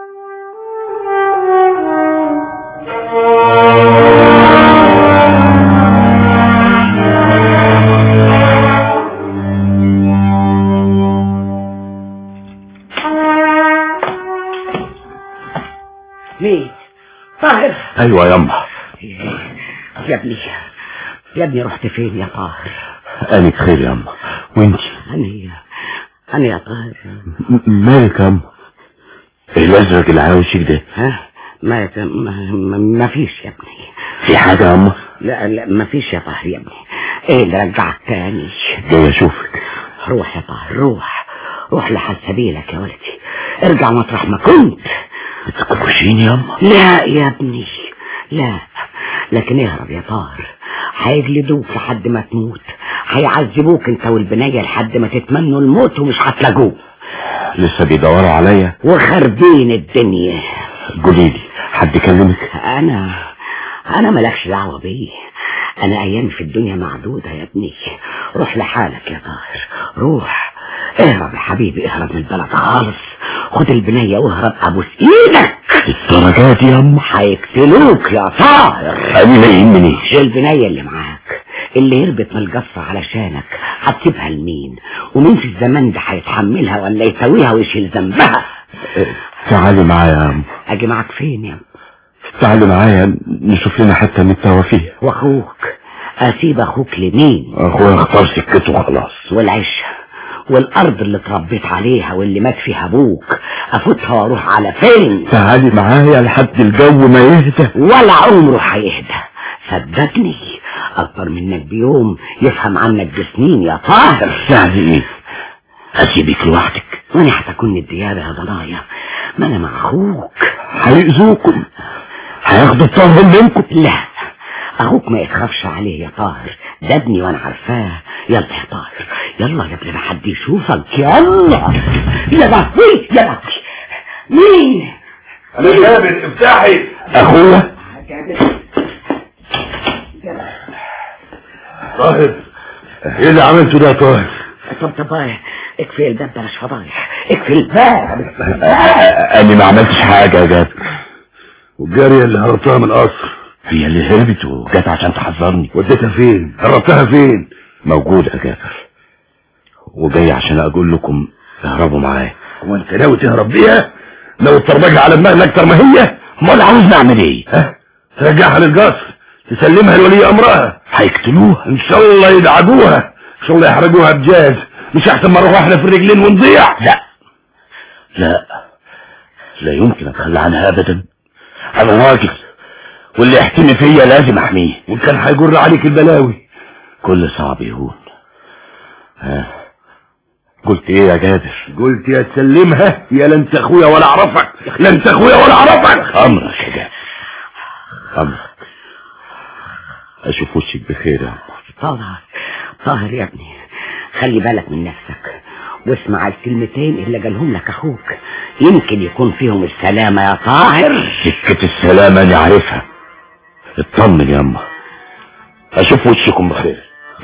مين طاهر ايوه يا اما يا ابني يا ابني رحت فين يا طاهر انا بخير يا اما وانتي أنا أنا يا طاهر م- مالك يا اما ايه الازرق اللي عاوشك ده ها ما ما, ما, ما فيش يا ابني في حاجة يا أما لا لا ما فيش يا طاهر يا ابني ايه اللي رجعك تاني جاي أشوفك روح يا طاهر روح روح لحال سبيلك يا ولدي ارجع مطرح ما كنت بتكوشيني يا أما لا يا ابني لا لكن اهرب يا طاهر هيجلدوك لحد ما تموت هيعذبوك انت والبنية لحد ما تتمنوا الموت ومش هتلاقوه لسه بيدوروا عليا وخربين الدنيا قوليلي حد كلمك انا انا مالكش دعوه بيه انا ايامي في الدنيا معدوده يا ابني روح لحالك يا طاهر روح اهرب يا حبيبي اهرب من البلد خالص خد البنيه واهرب ابوس ايدك الدرجات يا أما هيقتلوك يا طاهر أنا ما يهمنيش والبنيه اللي معاك اللي هربت من القصة علشانك هتسيبها لمين ومين في الزمان ده هيتحملها ولا يسويها ويشيل ذنبها تعالي معايا يا أما اجي معاك فين يا تعالي معايا نشوف لنا حتة نتسوى فيها واخوك اسيب اخوك لمين أخويا اختار سكته خلاص والعش والارض اللي اتربيت عليها واللي مات فيها ابوك افوتها واروح على فين تعالي معايا لحد الجو ما يهدى ولا عمره هيهدى صدقني اكبر منك بيوم يفهم عنك بسنين يا طاهر يعني ايه اسيبك لوحدك وانا هتكون الديابة يا ضنايا ما انا مع اخوك هيأذوكم هياخدوا الطاهر منكم لا اخوك ما يتخافش عليه يا طاهر ده ابني وانا عارفاه يلا يا طاهر يلا يا ابني ما حد يشوفك يلا يا لهوي يا لهوي مين انا جابر افتحي اخويا طاهر ايه اللي عملته ده يا طاهر طب طب اكفي الباب بلاش فضايح اكفي الباب انا ما عملتش حاجة يا جابر والجارية اللي هربتها من القصر هي اللي هربت وجت عشان تحذرني وديتها فين هربتها فين موجودة يا جابر وجاي عشان اقول لكم اهربوا معايا هو انت ناوي تهرب بيها ناوي تربجها على دماغنا اكتر ما هي امال عاوز نعمل ايه ها ترجعها للقصر تسلمها لولي امرها هيقتلوها ان شاء الله يدعجوها ان شاء الله يحرجوها بجاز مش احسن ما نروح احنا في الرجلين ونضيع لا لا لا يمكن اتخلى عنها ابدا انا راجل واللي يحتمي فيا لازم احميه وان كان هيجر عليك البلاوي كل صعب يهون ها قلت ايه يا جابر قلت يا تسلمها يا لا انت اخويا ولا اعرفك لا انت اخويا ولا اعرفك امرك يا جابر امرك اشوف وشك بخير يا عم طاهر طاهر يا ابني خلي بالك من نفسك واسمع الكلمتين اللي قالهم لك اخوك يمكن يكون فيهم السلامة يا طاهر سكة السلامة انا عارفها اطمن يا اما اشوف وشكم بخير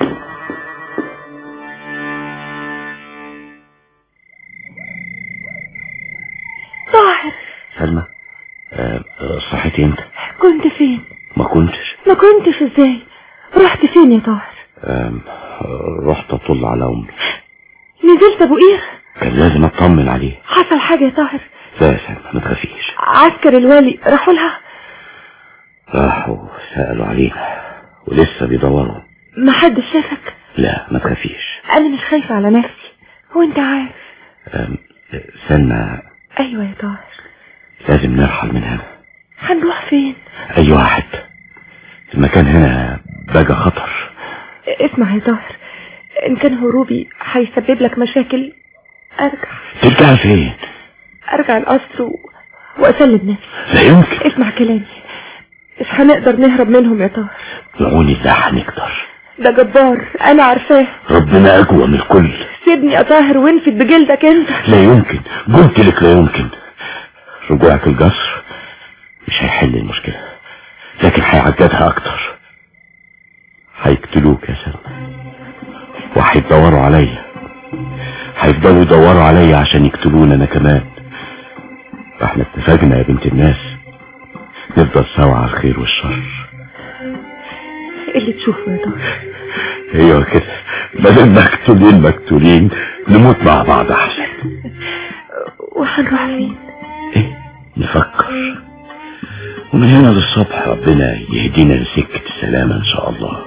طاهر سلمى أه آه، صحيتي انت كنت فين ما كنتش ما كنتش ازاي رحت فين يا طاهر أم، رحت اطل على امي نزلت ابو قير كان لازم اطمن عليه حصل حاجة يا طاهر لا يا سلمى ما تخافيش عسكر الوالي راحوا لها راحوا سألوا علينا ولسه بيدوروا ما حد شافك لا ما تخافيش انا مش خايفة على نفسي وانت عارف أم، سلمى ايوه يا طاهر لازم نرحل من هنا هنروح فين اي واحد المكان هنا بقى خطر اسمع يا طاهر ان كان هروبي هيسبب لك مشاكل ارجع ترجع فين ارجع القصر و... واسلم نفسي لا يمكن اسمع كلامي مش هنقدر نهرب منهم يا طاهر بعون الله هنقدر ده جبار انا عارفاه ربنا اقوى من الكل سيبني يا طاهر وانفد بجلدك انت لا يمكن قلت لك لا يمكن رجوعك القصر مش هيحل المشكلة لكن هيعجدها اكتر هيقتلوك يا سلمى وهيدوروا عليا هيفضلوا يدوروا عليا عشان يقتلوني انا كمان احنا اتفقنا يا بنت الناس نفضل سوا على الخير والشر اللي تشوفه يا طاهر ايوه كده بدل مقتولين مقتولين نموت مع بعض احسن وهنروح فين ايه نفكر ومن هنا للصبح ربنا يهدينا لسكة السلامة ان شاء الله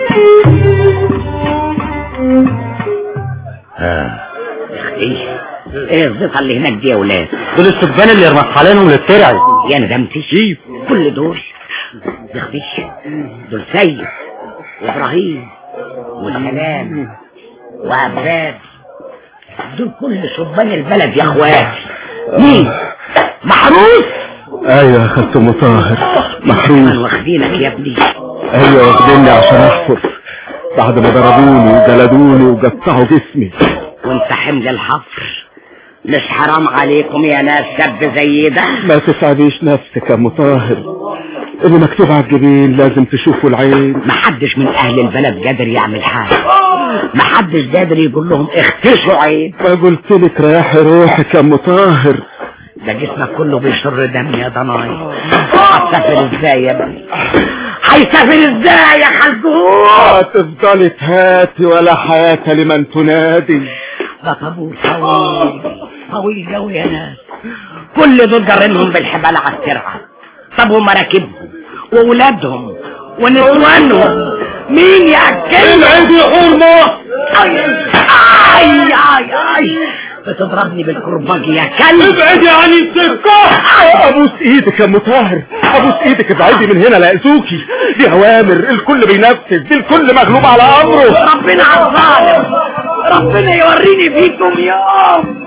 ها اختي ايه الزيطة اللي هناك دي يا ولاد دول السبان اللي مرحلينهم للترعي يا ندمتي كل دول يخفيش دول سيد وابراهيم وسلام وعباد دول كل شبان البلد يا اخواتي مين محروس ايوه يا خالته مطهر محروس واخدينك يا ابني ايوه واخديني عشان احفر بعد ما ضربوني وجلدوني وقطعوا جسمي وانت حمل الحفر مش حرام عليكم يا ناس شاب زي ده ما تسعديش نفسك يا مطهر اللي مكتوب على الجبين لازم تشوفه العين محدش من اهل البلد قادر يعمل حاجة محدش قادر يقول لهم اختشوا عين ما قلت لك ريحي روحك يا مطهر ده جسمك كله بيشر دم يا ضناي هتسافر ازاي يا ابني هيسافر ازاي يا خلقون هتفضلي تهاتي ولا حياة لمن تنادي ده طابور طويل طويل قوي يا ناس كل دول جرينهم بالحبال على الترعه طب ومراكبهم واولادهم ونسوانهم مين ياكلهم العيد يا حرمة اي اي اي اي بتضربني بالكرباج يا كلب ابعدي عن السكة ابوس ايدك يا مطهر ابوس ايدك ابعدي من هنا لا يأذوكي دي اوامر الكل بينفذ دي الكل مغلوب على امره ربنا على الظالم ربنا يوريني فيكم يوم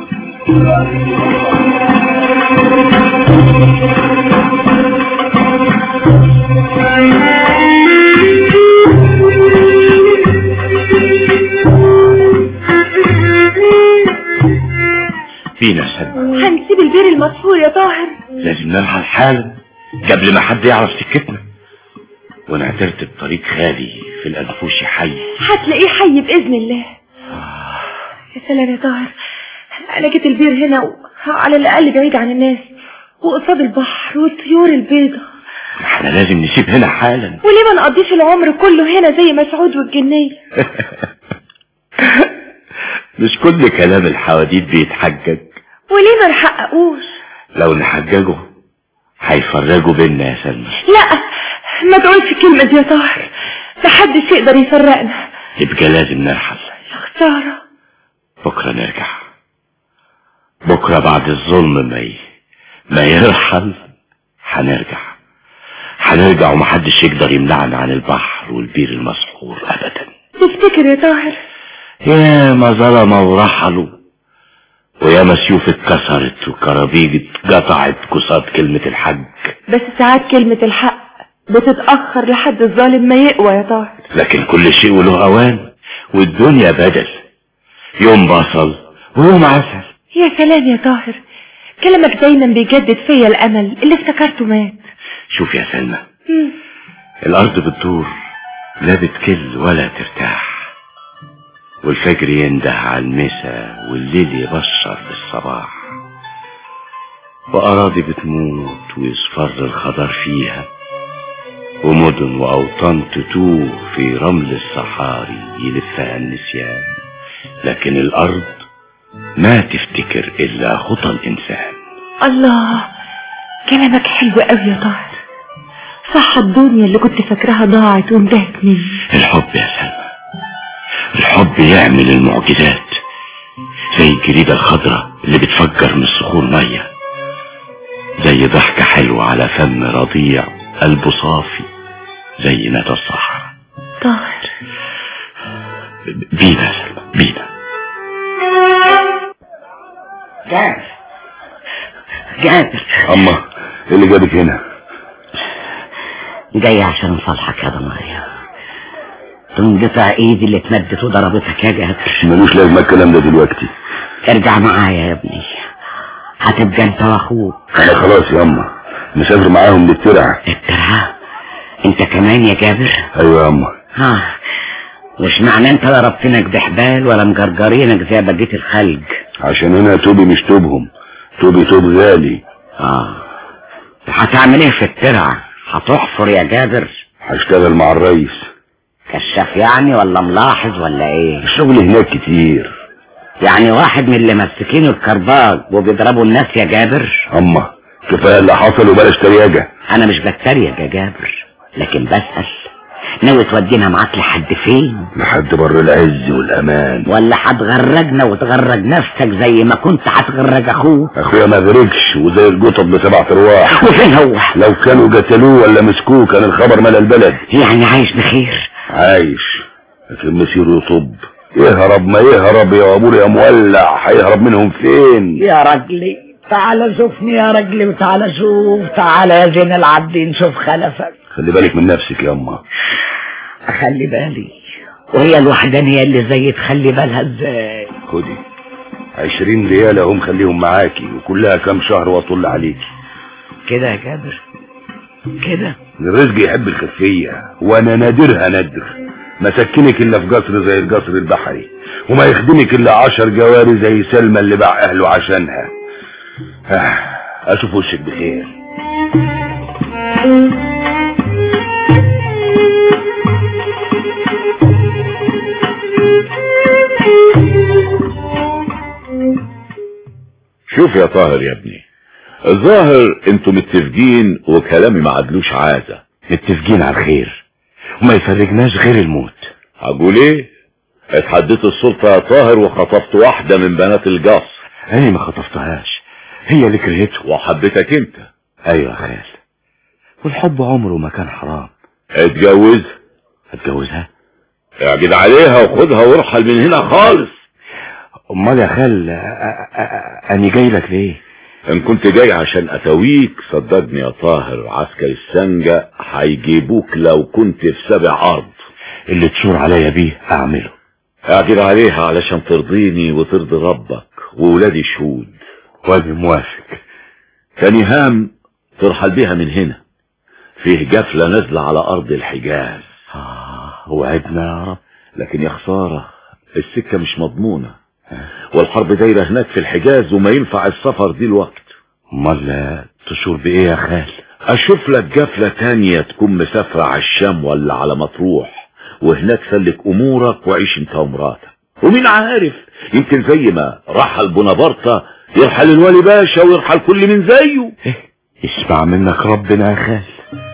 فينا سلمى هنسيب البير المسحور يا طاهر لازم نرحل حالا قبل ما حد يعرف سكتنا وانا اعترت بطريق خالي في الانفوشي حي هتلاقيه حي بإذن الله يا سلام يا طاهر أنا جيت البير هنا و... على الأقل بعيد عن الناس وقصاد البحر والطيور البيضة احنا لازم نسيب هنا حالا وليه ما نقضيش العمر كله هنا زي مسعود والجنية مش كل كلام الحواديت بيتحجج وليه ما نحققوش لو نحججه هيفرجوا بينا يا سلمى لا ما تقولش الكلمة دي يا طاهر محدش يقدر يفرقنا يبقى لازم نرحل يا خسارة بكرة نرجع بكرة بعد الظلم ما ي... ما يرحل هنرجع هنرجع ومحدش يقدر يمنعنا عن البحر والبير المسحور ابدا تفتكر يا طاهر يا ما ظلموا ورحلوا ويا ما سيوف اتكسرت وكرابيج اتقطعت قصاد كلمة الحج بس ساعات كلمة الحق بتتأخر لحد الظالم ما يقوى يا طاهر لكن كل شيء وله اوان والدنيا بدل يوم بصل ويوم عسل يا سلام يا طاهر كلامك دايما بيجدد فيا الأمل اللي افتكرته مات شوف يا سلمى مم. الارض بتدور لا بتكل ولا ترتاح والفجر ينده على المسا والليل يبشر بالصباح وأراضي بتموت ويصفر الخضر فيها ومدن وأوطان تتوه في رمل الصحاري يلفها النسيان لكن الأرض ما تفتكر إلا خطى الإنسان الله كلامك حلو قوي يا طاهر صح الدنيا اللي كنت فاكراها ضاعت وانتهت مني الحب يا سلمى الحب يعمل المعجزات زي الجريدة الخضراء اللي بتفجر من الصخور مية زي ضحكة حلوة على فم رضيع قلبه صافي زي ندى الصحراء طاهر بينا يا سلمى بينا جابر جابر اما ايه اللي جابك هنا جاي عشان نصالحك يا ضنايا تنقطع ايدي اللي اتمدت وضربتك يا جابر ملوش لازمه الكلام ده دلوقتي ارجع معايا يا ابني هتبقى انت واخوك انا خلاص يا اما مسافر معاهم للترعه الترعة انت كمان يا جابر ايوه يا اما ها مش معنى انت ضربتنك بحبال ولا مجرجرينك زي بقية الخلق عشان هنا توبي مش توبهم توبي توب غالي اه هتعمل ايه في الترعة هتحفر يا جابر هشتغل مع الريس كشاف يعني ولا ملاحظ ولا ايه الشغل هناك كتير يعني واحد من اللي ماسكينه الكرباج وبيضربوا الناس يا جابر اما كفايه اللي حصل وبلاش ترياجه انا مش بتريق يا جابر لكن بسأل ناوي تودينا معاك لحد فين لحد بر العز والامان ولا هتغرجنا وتغرج نفسك زي ما كنت هتغرج اخوك اخويا ما غرقش وزي القطب بسبع ارواح وفين هو لو كانوا قتلوه ولا مسكوه كان الخبر ملا البلد يعني عايش بخير عايش لكن مسيره يطب يهرب ما يهرب يا ابور يا مولع هيهرب منهم فين يا رجلي تعال شوفني يا رجلي وتعال شوف تعال يا زين العابدين شوف خلفك خلي بالك من نفسك يا اما اخلي بالي وهي الوحدانية اللي زي تخلي بالها ازاي خدي عشرين ريال اهم خليهم معاكي وكلها كام شهر واطل عليكي كده يا جابر كده الرزق يحب الخفية وانا نادرها ندر ما سكنك الا في قصر زي القصر البحري وما يخدمك الا عشر جواري زي سلمى اللي باع اهله عشانها آه، اشوف وشك بخير شوف يا طاهر يا ابني الظاهر انتوا متفقين وكلامي ما عدلوش عازة متفقين على الخير وما يفرجناش غير الموت هقول ايه اتحديت السلطة يا طاهر وخطفت واحدة من بنات القصر انا ما خطفتهاش هي اللي كرهته وحبيتك انت ايوه يا خال والحب عمره ما كان حرام اتجوز هتجوزها اعجد عليها وخدها وارحل من هنا خالص امال يا خال أ- أ- اني جاي لك ليه ان كنت جاي عشان اتويك صدقني يا طاهر عسكر السنجة هيجيبوك لو كنت في سبع ارض اللي تشور عليا بيه اعمله اعجد عليها علشان ترضيني وترضي ربك وولادي شهود واجي موافق تاني هام ترحل بيها من هنا فيه جفلة نازلة على ارض الحجاز آه وعدنا يا رب لكن يا خسارة السكة مش مضمونة والحرب دايرة هناك في الحجاز وما ينفع السفر دي الوقت امال تشور بايه يا خال اشوف لك جفلة تانية تكون مسافرة على الشام ولا على مطروح وهناك سلك امورك وعيش انت ومراتك ومين عارف يمكن زي ما رحل بونابرتا يرحل الولي باشا ويرحل كل من زيه اسمع منك ربنا يا خال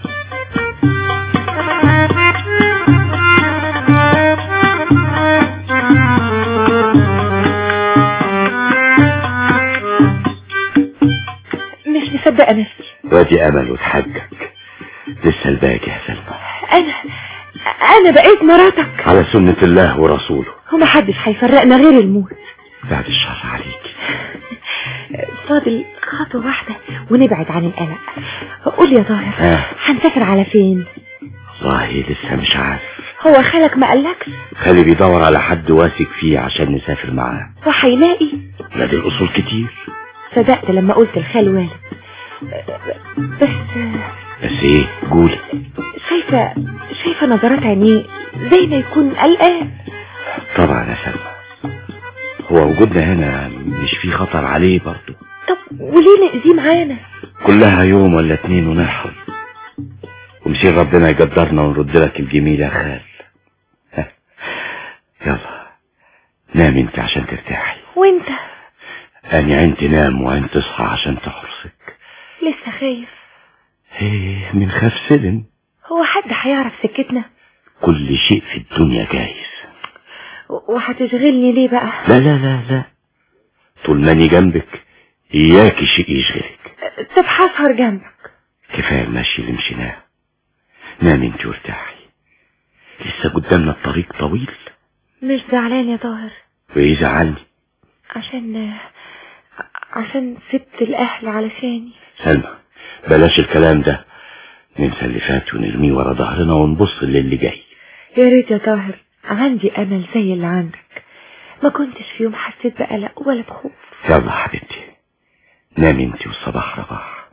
مش مصدقة نفسي وادي امل وتحجج لسه الباقي يا سلمى انا انا بقيت مراتك على سنة الله ورسوله ومحدش هيفرقنا غير الموت بعد الشر عليك فاضل خطوة واحدة ونبعد عن القلق قول يا طاهر آه. هنسافر على فين والله لسه مش عارف هو خالك ما قالكش خالي بيدور على حد واثق فيه عشان نسافر معاه وهيلاقي ولاد الاصول كتير صدقت لما قلت الخال والد بس بس ايه قولي شايفة شايفة نظرات عينيه زي ما يكون قلقان طبعا يا سلمى هو وجودنا هنا مش فيه خطر عليه برضه طب وليه نأذيه معانا كلها يوم ولا اتنين ونرحل ومسير ربنا يقدرنا ونرد لك الجميل يا خال ها. يلا نام انت عشان ترتاحي وانت اني عين تنام وعين تصحى عشان تحرسك لسه خايف ايه من خاف سلم هو حد هيعرف سكتنا كل شيء في الدنيا جايز وهتشغلني ليه بقى لا لا لا لا طول ما اني جنبك اياكي شيء يشغلك طب هسهر جنبك كفايه المشي اللي مشيناه نامي انت وارتاحي لسه قدامنا الطريق طويل مش زعلان يا طاهر وايه زعلني عشان عشان سبت الاهل علشاني سلمى بلاش الكلام ده ننسى اللي فات ونرميه ورا ظهرنا ونبص للي جاي يا ريت يا طاهر عندي امل زي اللي عندك ما كنتش في يوم حسيت بقلق ولا بخوف يلا حبيبتي نامي انت والصباح رباح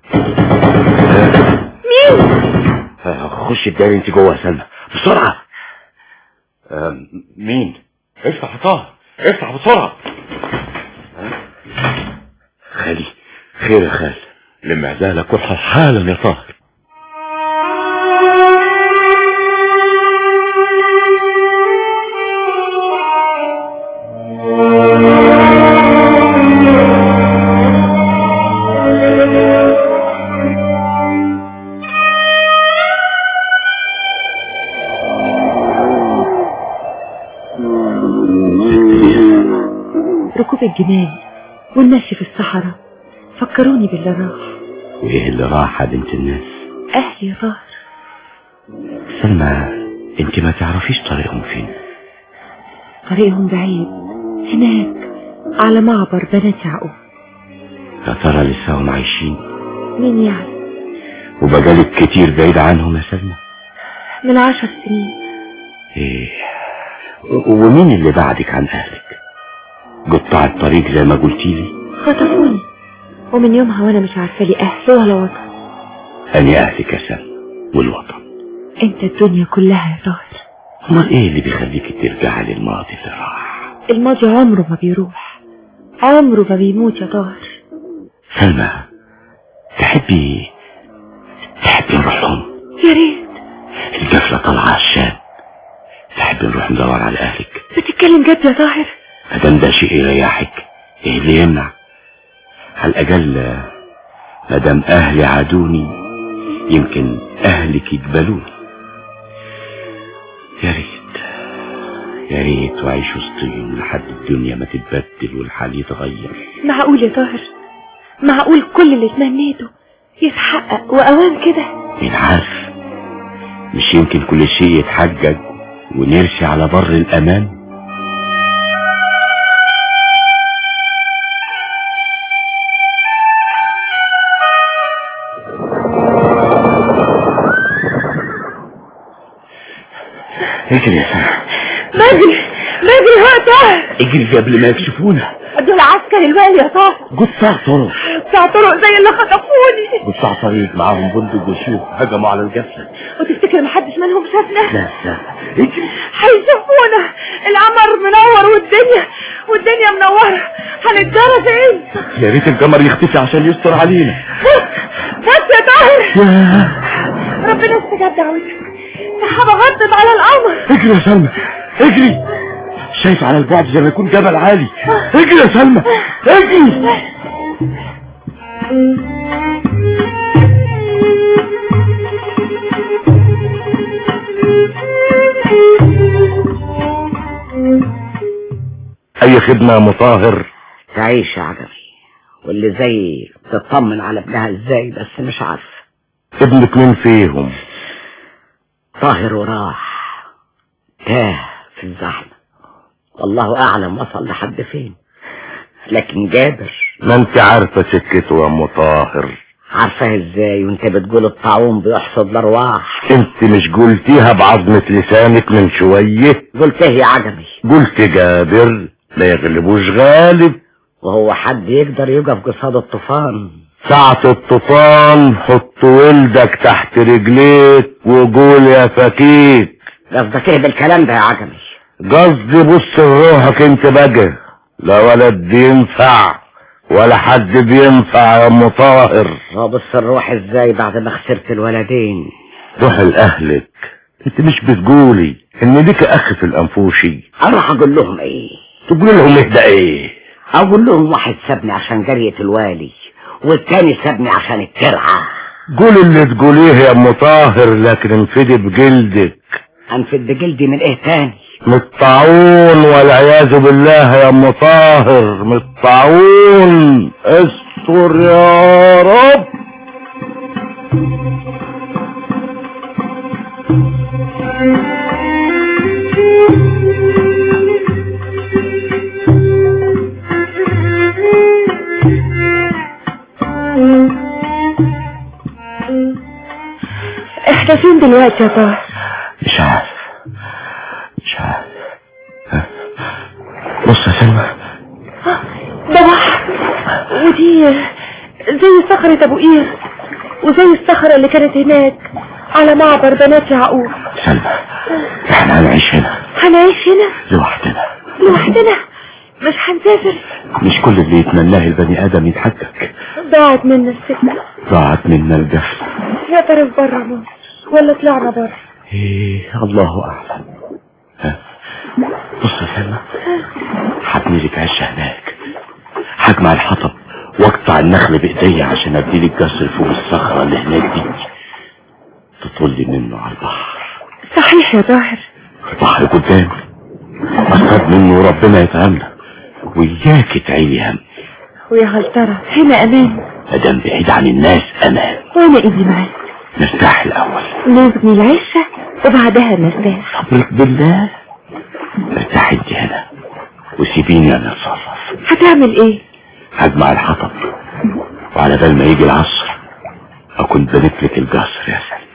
مين خش الدار انت جوه يا سلمى بسرعة آه، مين افتح يا طاهر افتح بسرعة خالي خير يا خال لم عزالك وارحل حالا يا طاهر ركوب الجمال والمشي في الصحراء فكروني باللي راح وايه اللي راح يا بنت الناس اهلي يا طاهر سلمى انت ما تعرفيش طريقهم فين طريقهم بعيد هناك على معبر بنات يعقوب يا ترى لساهم عايشين مين يعني وبقالك كتير بعيد عنهم يا سلمى من عشر سنين ايه و- ومين اللي بعدك عن اهلك قطع الطريق زي ما قلتي لي خطفوني ومن يومها وانا مش عارفه لي اهل ولا وطن اني اهلك يا سلمى والوطن انت الدنيا كلها يا طاهر امال ايه اللي بيخليك ترجعي للماضي اللي راح الماضي عمره ما بيروح عمره ما بيموت يا طاهر سلمى تحبي تحبي نروح لهم يا ريت القفلة طالعة عشان تحبي نروح ندور على اهلك بتتكلم جد يا طاهر مادام ده شيء يريحك ايه اللي يمنع على الاقل مادام اهلي عادوني يمكن اهلك يقبلوني يا ريت يا ريت واعيش وسطهم لحد الدنيا ما تتبدل والحال يتغير معقول يا طاهر معقول كل اللي تمنيته يتحقق واوام كده مين عارف مش يمكن كل شيء يتحجج ونرسي على بر الامان اجري يا سنة بجري بجري هو يا طاهر اجري قبل ما يكشفونا دول عسكر الوالي يا طاهر قطاع طرق بتاع طرق زي اللي خطفوني قطاع طريق معاهم بندق وشوك هجموا على القفلة وتفتكر محدش منهم شافنا لا لا اجري هيشوفونا القمر منور والدنيا والدنيا منورة هنتجرى فين يا ريت القمر يختفي عشان يستر علينا بس يا طاهر ربنا استجاب دعوتك السحابة غطت على القمر اجري يا سلمى اجري شايف على البعد زي ما يكون جبل عالي اجري يا سلمى اجري اي خدمة يا مطاهر تعيش يا عجبي واللي زي تطمن على ابنها ازاي بس مش عارف ابنك مين فيهم طاهر وراح تاه في الزحمة والله اعلم وصل لحد فين لكن جابر ما انت عارفة سكته يا مطاهر عارفاه ازاي وانت بتقول الطاعون بيحصد الارواح انت مش قلتيها بعظمة لسانك من شوية قلت ايه يا عجبي قلت جابر لا يغلبوش غالب وهو حد يقدر يقف قصاد الطوفان ساعة الطوفان حط ولدك تحت رجليك وقول يا فكيك قصدك ايه بالكلام ده يا عجبي قصدي بص لروحك انت بقى لا ولد بينفع ولا حد بينفع يا ام طاهر وبص الروح ازاي بعد ما خسرت الولدين روح لأهلك انت مش بتقولي ان ليك اخ في الانفوشي اروح اقول لهم ايه تقول لهم اهدى ايه اقول لهم واحد سابني عشان جرية الوالي والتاني سابني عشان الترعة قول اللي تقوليه يا ام طاهر لكن انفدي بجلدك انفد بجلدي من ايه تاني من الطاعون والعياذ بالله يا ام طاهر من الطاعون استر يا رب احنا فين دلوقتي يا طاهر مش عارف مش عارف ها؟ بص يا سلمى ده بحر ودي زي صخرة ابو قير وزي الصخرة اللي كانت هناك على معبر بنات يعقوب سلمى احنا هنعيش هنا هنعيش هنا لوحدنا لوحدنا مش هنسافر مش كل اللي يتمناه البني ادم يتحقق ضاعت منا السكة ضاعت منا الجفل يا ترى في بره مصر ولا طلعنا بره ايه الله اعلم ها؟ بص يا سلمى هبني لك عشه هناك هجمع الحطب واقطع النخل بايديا عشان ابني لك جسر فوق الصخره اللي هناك دي تطلي منه على البحر صحيح يا طاهر البحر قدامي اصطاد منه وربنا يتعامل وإياك تعيني هم ويا هل ترى هنا امان مدام بعيد عن الناس أمان وانا ايدي معاك نرتاح الأول نبني العشة وبعدها نرتاح صبرك بالله ارتاح انت هنا وسيبيني انا اتصرف هتعمل ايه هجمع الحطب وعلى بال ما يجي العصر اكون بنيت لك القصر يا سلمى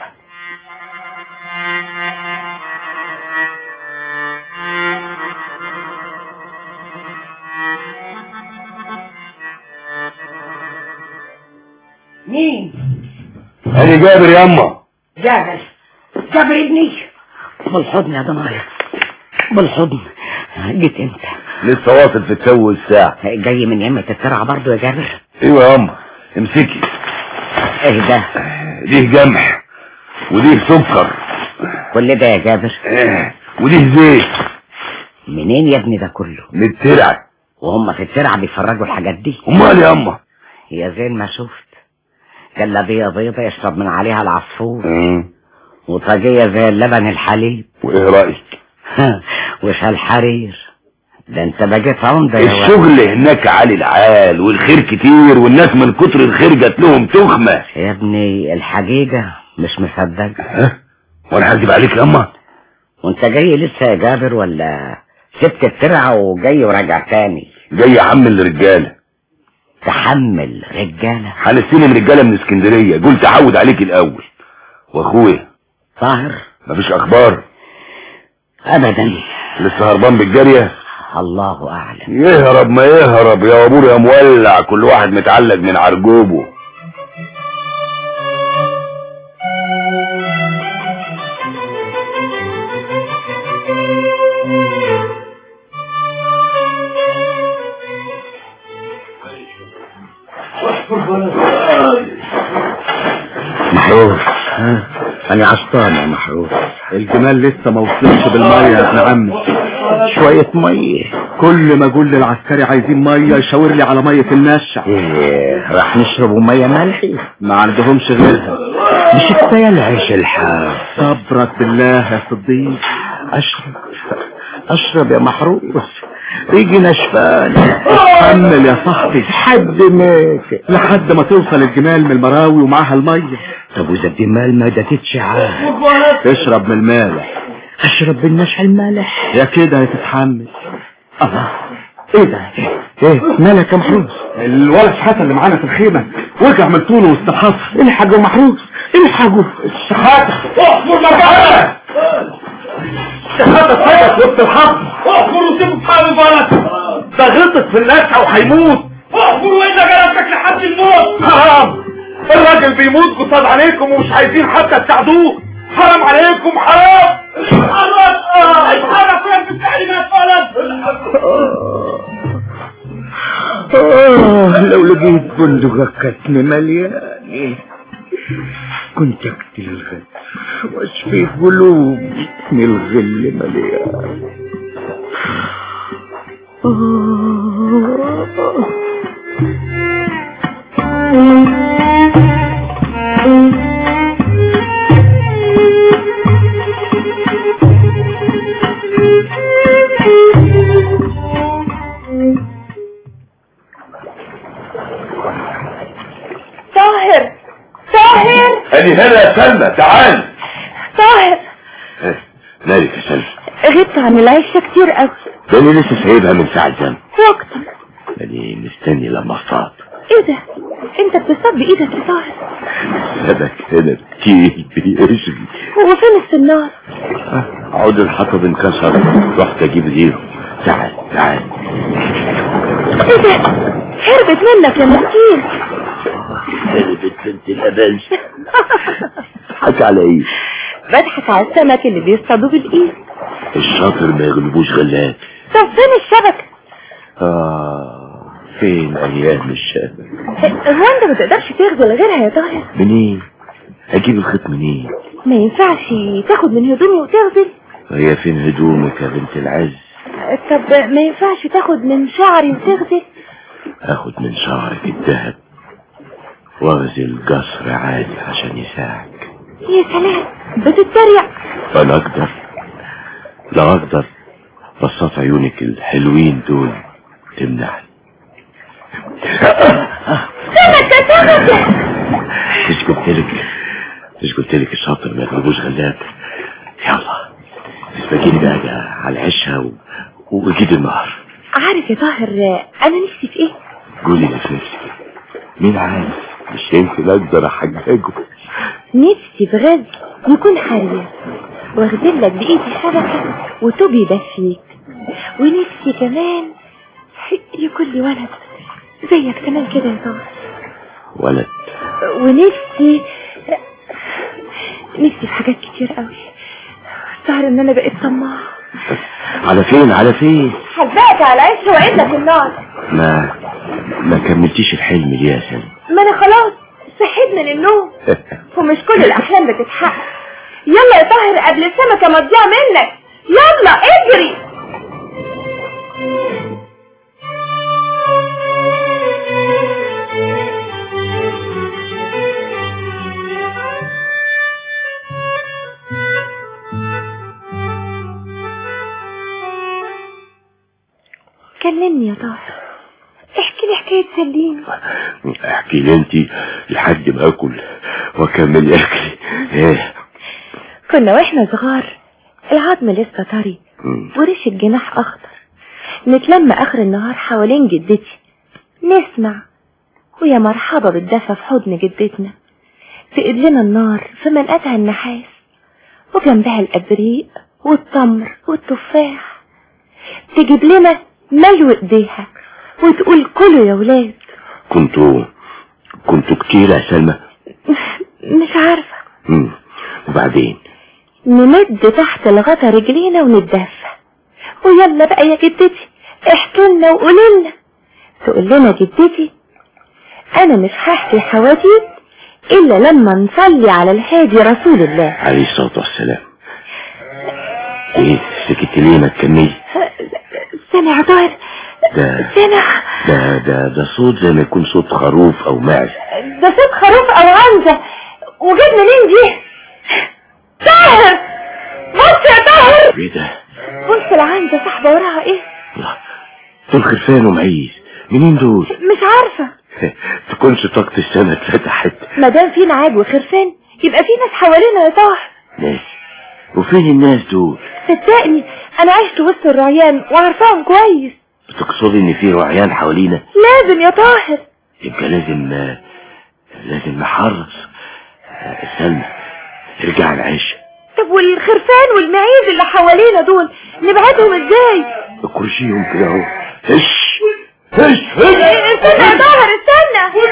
مين انا جابر ياما جابر جابر ابني بالحضن يا ضنايا بالحضن جيت انت لسه واصل في التو الساعة جاي من يمة الترعة برضو يا جابر ايوه ياما امسكي ايه ده دي جمح ودي سكر كل ده يا جابر اه، ودي زيت منين يا ابني ده كله من الترعة وهم في الترعة بيفرجوا الحاجات دي امال ياما يا زين ما شفت جلابية بيضة يشرب من عليها العصفور اه، وطاجية زي اللبن الحليب وايه رأيك وشال حرير ده انت بقيت عمدة يا ولد الشغل هناك عالي العال والخير كتير والناس من كتر الخير جات لهم تخمة يا ابني الحقيقة مش مصدق ها وانا هكذب عليك ياما وانت جاي لسه يا جابر ولا سبت الترعة وجاي وراجع تاني جاي احمل رجاله تحمل رجالة هنستلم رجاله من اسكندريه قلت اعود عليك الاول واخويا طاهر مفيش اخبار ابدا لسه هربان بالجاريه الله اعلم يهرب ما يهرب يا وابور يا مولع كل واحد متعلق من عرجوبه محروس انا عشطان يا محروس الجمال لسه ما وصلش بالمية يا ابن عمي شوية مية كل ما اقول للعسكري عايزين مية يشاور لي على مية المشع ايه راح نشربوا مية ملحي ما عندهمش غيرها مش كفاية العيش الحار صبرك بالله يا صديق اشرب اشرب يا محروس ريجي نشفان اتحمل يا صاحبي حد مات لحد ما توصل الجمال من المراوي ومعاها المية طب واذا الجمال ما دتتش عاد تشرب من المالح اشرب بالنشع المالح يا كده هتتحمل الله ايه ده ايه مالك يا محروس الولد حسن اللي معانا في الخيمة وقع من طوله واستحص الحقوا محروس الحقوا شحاتة احفر مكانك شحاتة اتفقت وسط الحصر احفر وسيبه في حاله بلد ده غلطت في النشعة وهيموت احفر واذا جالك لحد الموت حرام الراجل بيموت قصاد عليكم ومش عايزين حتى تساعدوه حرام عليكم حرام اتحرك اتحرك يا ابن التعليمات آه لو لقيت بندقة كتم مليان كنت اقتل الغل واشفي قلوب من الغل مليان طاهر طاهر ادي هنا يا سلمى تعال طاهر اه، مالك يا سلمى غبت عن العيشة كتير قوي ده انا لسه سايبها من ساعة زمن وقت يعني مستني لما اصطاد ايه ده انت بتصب بايدك يا طاهر سبك هنا كتير بيشري وفين السنار عود الحطب انكسر رحت اجيب غيره تعال تعال ايه ده هربت منك يا مسكين هربت بنت الاباز حكى على ايه بضحك على السمك اللي بيصطادوه بالايد الشاطر ما يغلبوش غلات طب فين الشبكة اه فين ايام الشام هو انت ما تقدرش تغزل غيرها يا طاهر منين اجيب الخيط منين ما ينفعش تاخد من هدومي وتغزل هي فين هدومك يا بنت العز طب ما ينفعش تاخد من شعري وتغزل اخد من شعرك الذهب واغزل قصر عادي عشان يساعدك يا سلام بتتريق انا اقدر لا اقدر بصات عيونك الحلوين دول تمنعني سمك يا سمك مش قلت لك مش قلت لك الشاطر ما يغلبوش غلاب يلا اسبقيني بقى على العشاء و... وجيب النهر عارف يا طاهر انا نفسي في ايه قولي لي في نفسك مين عارف مش يمكن اقدر احججه نفسي في غاز يكون حرير واخدين لك بايدي شبكة وتوب يدفيك ونفسي كمان يكون لي ولد زيك كمان كده يا طاهر ولد ونفسي نفسي في حاجات كتير قوي الظاهر ان انا بقيت طماعة على فين على فين حبقت على عيش وقعد لك النار ما ما كملتيش الحلم ليه يا سلمى ما انا خلاص صحيت من النوم ومش كل الاحلام بتتحقق يلا يا طاهر قبل السمكة ما تضيع منك يلا اجري كلمني يا طاهر احكي لي حكاية سليم احكي لي انت لحد ما اكل واكمل اكلي ايه كنا واحنا صغار العظم لسه طري مم. وريش الجناح اخضر نتلم اخر النهار حوالين جدتي نسمع ويا مرحبا بالدفى في حضن جدتنا تقد لنا النار في منقتها النحاس وجنبها الابريق والتمر والتفاح تجيب لنا ملو ايديها وتقول كلوا يا ولاد كنتوا كنتوا كتير يا سلمى مش عارفة مم. وبعدين نمد تحت الغطا رجلينا ونتدفى ويلا بقى يا جدتي احكي لنا وقولي لنا تقول لنا جدتي انا مش هحكي حواديت الا لما نصلي على الهادي رسول الله عليه الصلاة والسلام ايه سكت ليه ما تكملي سامع طاهر ده سامع ده ده ده صوت زي ما يكون صوت خروف او معز ده صوت خروف او عنزة وجد منين دي طاهر بص يا طاهر ايه ده بص العنزة صاحبة وراها ايه الله دول خرفان ومعيز منين دول مش عارفة تكونش طاقة السما اتفتحت مادام في نعاج وخرفان يبقى في ناس حوالينا يا طاهر ناس وفين الناس دول صدقني انا عشت وسط الرعيان وعارفاهم كويس بتقصدي ان في رعيان حوالينا لازم يا طاهر يبقى لازم لازم نحرص سلمى ارجع العيش طب والخرفان والمعيز اللي حوالينا دول نبعدهم ازاي كرشيهم كده اهو هش هش هش استنى يا طاهر استنى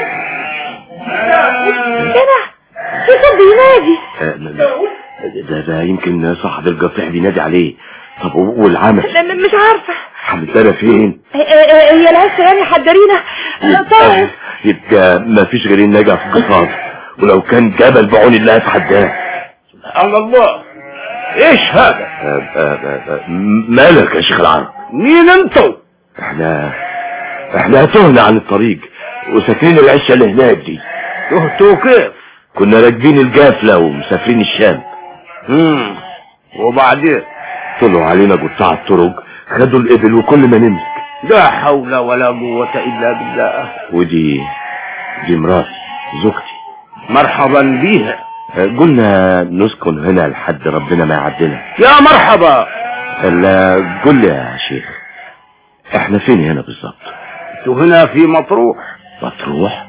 استنى في صوت بينادي ده ده يمكن صاحب القطيع بينادي عليه طب والعمل م- مش عارفة حمدتنا فين هي- هي هي العيش يعني حدرينا طاهر يبقى ما فيش غير النجا في القصاد ولو كان جبل بعون الله اتحداه على الله ايش هذا آه، آه، آه، آه، مالك يا شيخ العرب مين انتوا احنا احنا تهنا عن الطريق وسافرين العشة اللي هناك دي تهتوا كيف كنا راكبين الجافلة ومسافرين الشام مم. وبعدين طلعوا علينا قطاع الطرق خدوا الإبل وكل ما نمسك لا حول ولا قوة إلا بالله ودي دي مراتي زوجتي مرحبا بيها آه، قلنا نسكن هنا لحد ربنا ما يعدلها يا مرحبا الا قل لي يا شيخ احنا فين هنا بالظبط انتوا هنا في مطروح مطروح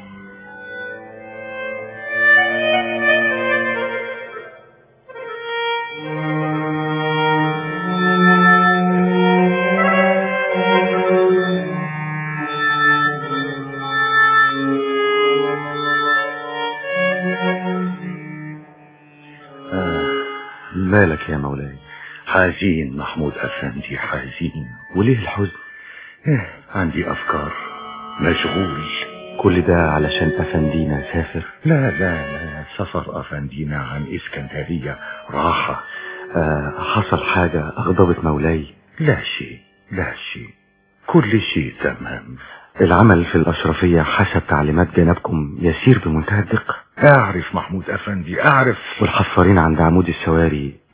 مالك يا مولاي حزين محمود أفندي حزين وليه الحزن إيه عندي أفكار مشغول كل ده علشان أفندينا سافر لا لا لا سفر أفندينا عن إسكندرية راحة آه حصل حاجة أغضبت مولاي لا شيء لا شيء كل شيء تمام العمل في الأشرفية حسب تعليمات جنابكم يسير بمنتهى الدقة أعرف محمود أفندي أعرف والحفارين عند عمود السواري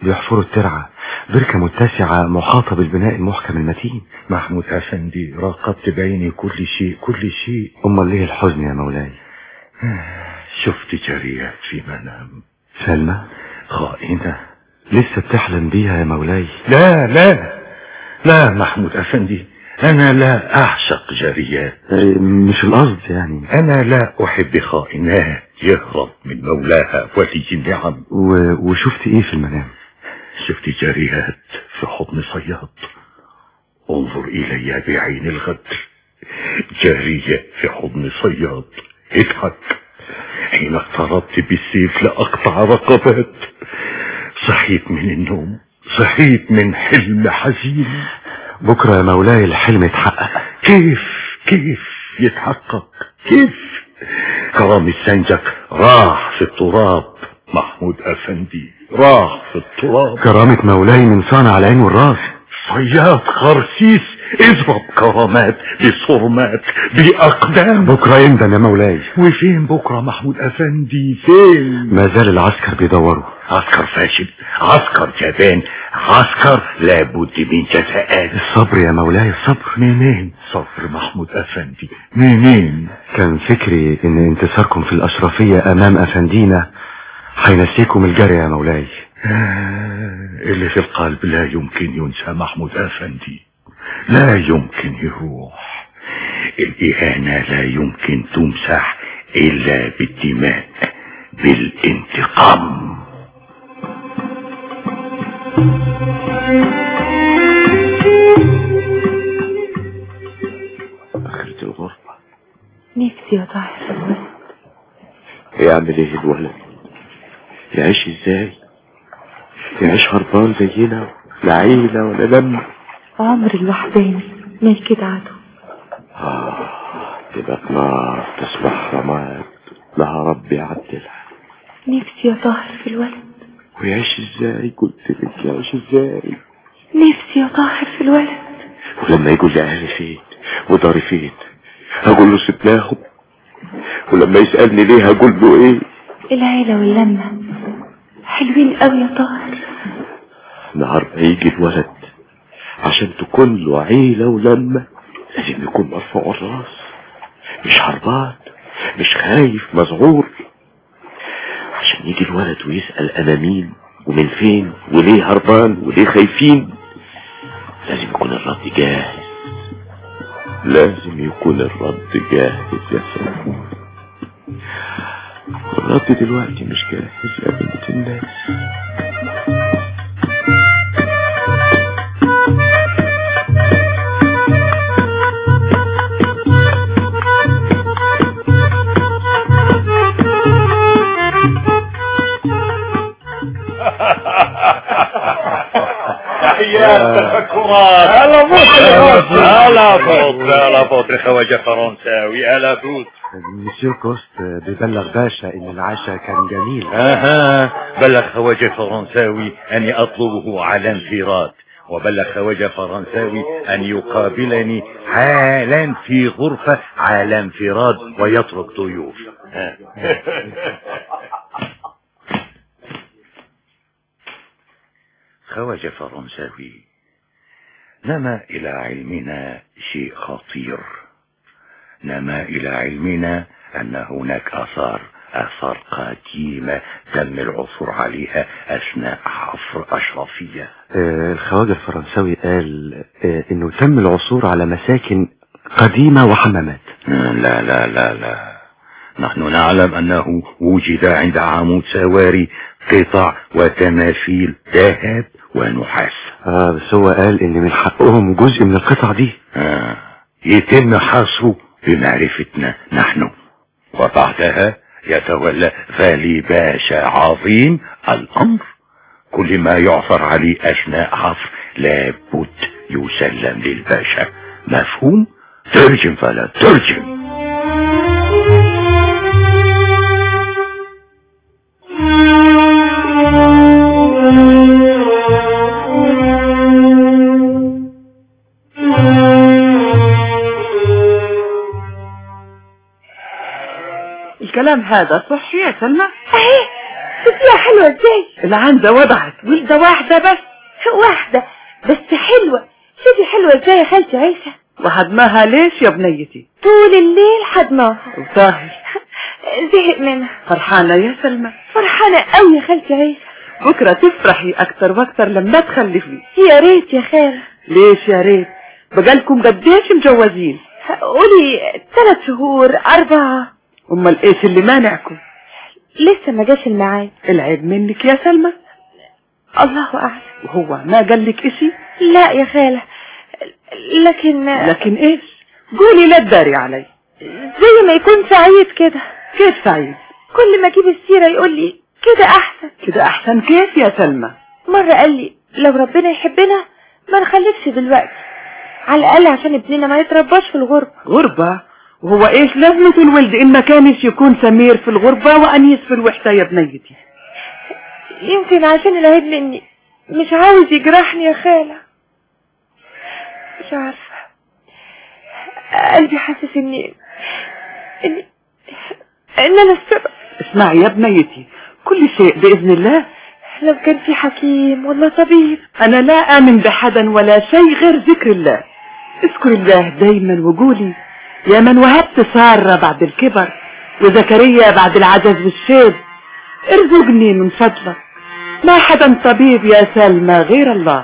بيحفروا الترعة بركة متسعة محاطة بالبناء المحكم المتين محمود أفندي راقبت بعيني كل شيء كل شيء أمال ليه الحزن يا مولاي شفت جريات في منام سلمى خائنة لسه بتحلم بيها يا مولاي لا لا لا محمود أفندي أنا لا أعشق جريات اه، مش القصد يعني أنا لا أحب خائنات يهرب من مولاها ولي النعم و... وشفت ايه في المنام شفت جريات في حضن صياد انظر إلي بعين الغدر جارية في حضن صياد اضحك حين اقتربت بالسيف لأقطع رقبات صحيت من النوم صحيت من حلم حزين بكرة يا مولاي الحلم اتحقق كيف كيف يتحقق كيف كرام السنجك راح في التراب محمود أفندي راح في التراب كرامة مولاي من صانع العين والراس صياد خرسيس اضرب كرامات بصرمات بأقدام بكرة يندم يا مولاي وفين بكرة محمود أفندي فين ما زال العسكر بيدوروا عسكر فاشل عسكر جبان عسكر لابد من جزاءات الصبر يا مولاي الصبر منين صبر محمود أفندي منين كان فكري ان انتصاركم في الاشرفية امام افندينا هينسيكم الجري يا مولاي آه، اللي في القلب لا يمكن ينسى محمود أفندي لا يمكن يروح الإهانة لا يمكن تمسح إلا بالدماء بالانتقام اخرة الغربة نفسي يا طاهر في الولد يعمل ايه الولد يعيش ازاي يعيش هربان زينا لا عيلة ولا لم عمر الوحداني ملك عدو آه تبقى نار تصبح رماد لها ربي يعدلها نفسي يا طاهر في الولد ويعيش ازاي قلت لك يعيش ازاي نفسي يا طاهر في الولد ولما يقول لي اهلي فين وداري فين هقول له سبناهم ولما يسألني ليه هقول له ايه العيلة واللمة حلوين قوي يا طاهر نهار ما يجي الولد عشان تكون له عيلة ولمة لازم يكون مرفوع الراس مش هربان مش خايف مذعور عشان يجي الولد ويسأل انا مين ومن فين وليه هربان وليه خايفين لازم يكون الرد جاهز لازم يكون الرد جاهز يا سلام الرد دلوقتي مش جاهز يا بنت الناس تحيات تفكرات هلا بوت هلا بوت هلا بوت خواجة فرنساوي هلا بوت مسيو كوست بيبلغ باشا ان العشاء كان جميل اها بلغ خواجة فرنساوي اني اطلبه على انفراد وبلغ خواجة فرنساوي ان يقابلني حالا في غرفة على انفراد ويترك ضيوف خواجة فرنساوي نما إلى علمنا شيء خطير نما إلى علمنا أن هناك آثار آثار قديمة تم العثور عليها أثناء حفر أشرفية آه الخواجة الفرنساوي قال آه انه تم العثور على مساكن قديمة وحمامات لا لا لا لا نحن نعلم أنه وجد عند عمود سواري قطع وتماثيل ذهب ونحاس آه بس هو قال ان من حقهم جزء من القطع دي آه. يتم حصره بمعرفتنا نحن وبعدها يتولى فالي باشا عظيم الأمر كل ما يعثر عليه أثناء حفر لابد يسلم للباشا مفهوم ترجم فلا ترجم الكلام هذا صحي يا سلمى اهي شوفيها حلوة ازاي العنزة وضعت ولدة واحدة بس واحدة بس حلوة شوفي حلوة ازاي يا خالتي عيسى وهدمها ليش يا بنيتي طول الليل حضناها وطاهر زهق منها فرحانة يا سلمى فرحانة قوي يا خالتي عيسى بكرة تفرحي أكتر وأكتر لما تخلفي يا ريت يا خالة ليش يا ريت بقالكم قديش مجوزين قولي ثلاث شهور أربعة أمال إيش اللي مانعكم لسه ما جاش الميعاد العيب منك يا سلمى الله أعلم وهو ما قال لك إشي لا يا خالة لكن لكن إيش قولي لا تداري علي زي ما يكون سعيد كده كيف سعيد كل ما اجيب السيرة يقول لي كده احسن كده أحسن كيف يا سلمى مرة قال لي لو ربنا يحبنا ما نخلفش دلوقتي على الأقل عشان ابننا ما يترباش في الغربة غربة وهو إيش لازمة الولد إن ما كانش يكون سمير في الغربة وأنيس في الوحدة يا بنيتي يمكن عشان العيب مني مش عاوز يجرحني يا خالة مش عارفة قلبي حاسس اني اني ان انا السبب اسمعي يا بنيتي كل شيء بإذن الله لو كان في حكيم ولا طبيب أنا لا آمن بحدا ولا شيء غير ذكر الله اذكر الله دايما وقولي يا من وهبت سارة بعد الكبر وزكريا بعد العجز والشيب ارزقني من فضلك ما حدا طبيب يا سلمى غير الله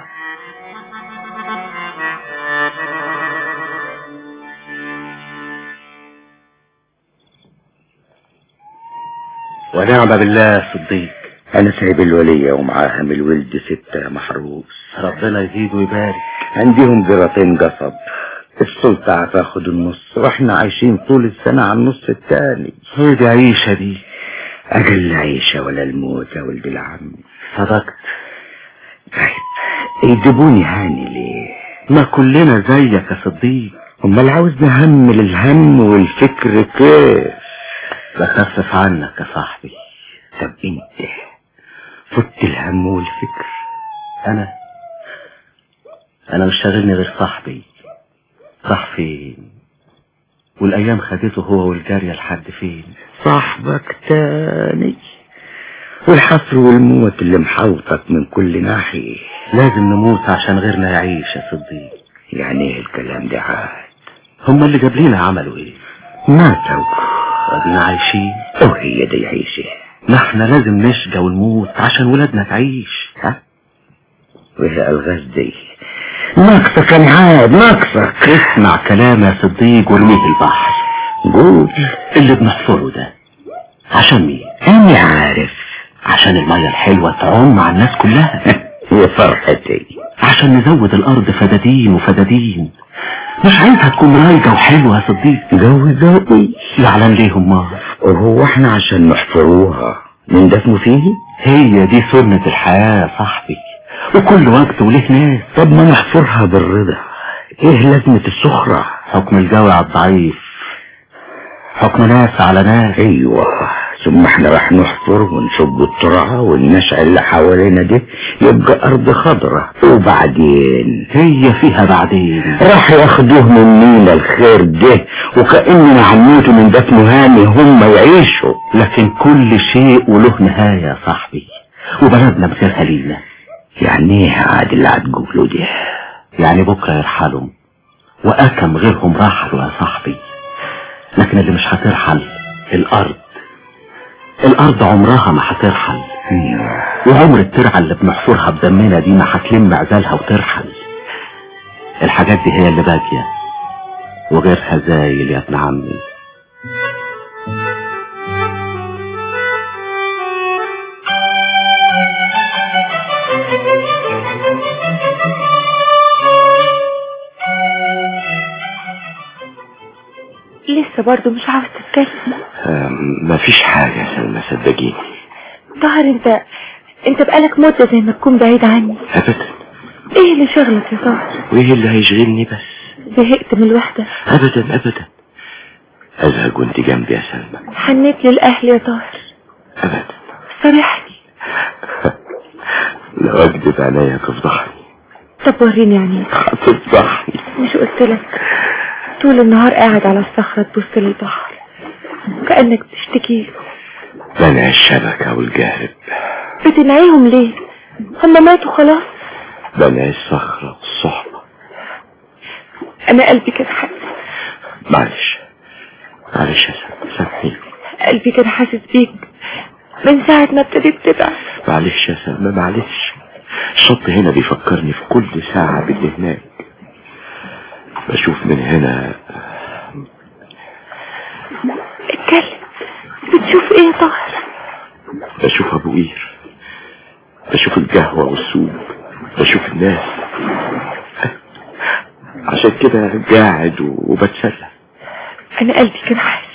ونعم بالله صديق انا سايب الولية ومعاها من الولد ستة محروس ربنا يزيد ويبارك عندهم جرتين قصب السلطة هتاخد النص واحنا عايشين طول السنة على النص التاني هي دي عيشة دي اجل عيشة ولا الموت يا ولد العم صدقت طيب يجيبوني هاني ليه ما كلنا زيك يا صديق امال عاوز نهمل الهم والفكر كيف بخفف عنك يا صاحبي طب انت فت الهم والفكر انا انا مش شاغلني غير صاحبي راح فين والايام خدته هو والجارية لحد فين صاحبك تاني والحصر والموت اللي محوطك من كل ناحية لازم نموت عشان غيرنا يعيش يا صديق يعني ايه الكلام ده عاد هم اللي جابلينا عملوا ايه ماتوا ادينا عايشين وهي دي عيشة نحن لازم نشقى ونموت عشان ولادنا تعيش ها وهي الغاز دي ناقصك يا عاد ناقصك اسمع كلام يا صديق وارميه البحر قول اللي بنحفره ده عشان مين انا عارف عشان المية الحلوة تعوم مع الناس كلها يا فرحتي عشان نزود الارض فدادين وفدادين مش عايزها تكون رايقة وحلوة يا صديق جو ذوقي زعلان ليه امال وهو احنا عشان نحفروها نندفنوا فيه هي دي سنة الحياة يا صاحبي وكل وقت وله ناس طب ما نحفرها بالرضا ايه لازمة السخرة حكم الجوع على الضعيف حكم ناس على ناس ايوه ثم احنا راح نحفر ونشب الترعة والنشع اللي حوالينا ده يبقى ارض خضرة وبعدين هي فيها بعدين راح ياخدوه مننا الخير ده وكأننا عميته من دفن هاني هم يعيشوا لكن كل شيء وله نهاية يا صاحبي وبلدنا مسيرها لينا يعني ايه عاد اللي هتقوله ده يعني بكرة يرحلوا وأكم غيرهم رحلوا يا صاحبي لكن اللي مش هترحل الأرض الأرض عمرها ما هترحل وعمر الترعة اللي بنحفرها بدمنا دي ما هتلم عزالها وترحل الحاجات دي هي اللي باقية وغيرها زايل يا ابن عمي لسه برضو مش عاوز تتكلم مفيش حاجة يا سلمى صدقيني طاهر انت انت بقالك مدة زي ما تكون بعيد عني ابدا ايه اللي شغلك يا طاهر وايه اللي هيشغلني بس زهقت من الوحدة ابدا ابدا ازهق وانت جنبي يا سلمى حنيت للأهل يا طاهر ابدا صريحني لو اكذب عينيا تفضحني طب وريني يعني هتفضحني مش قلت لك طول النهار قاعد على الصخرة تبص للبحر كأنك بتشتكي له بنى الشبكة والجهب بتنعيهم ليه هم ماتوا خلاص بنى الصخرة والصحبة انا قلبي كان حاسس معلش معلش يا سلمى سامحيني قلبي كان حاسس بيك من ساعة ما ابتديت تبعد معلش يا سلمى معلش الشط هنا بيفكرني في كل ساعة باللي هناك بشوف من هنا اتكلم بتشوف ايه يا طاهر بشوف ابو قير بشوف القهوة والسوق بشوف الناس عشان كده قاعد وبتسلى انا قلبي كان حاسس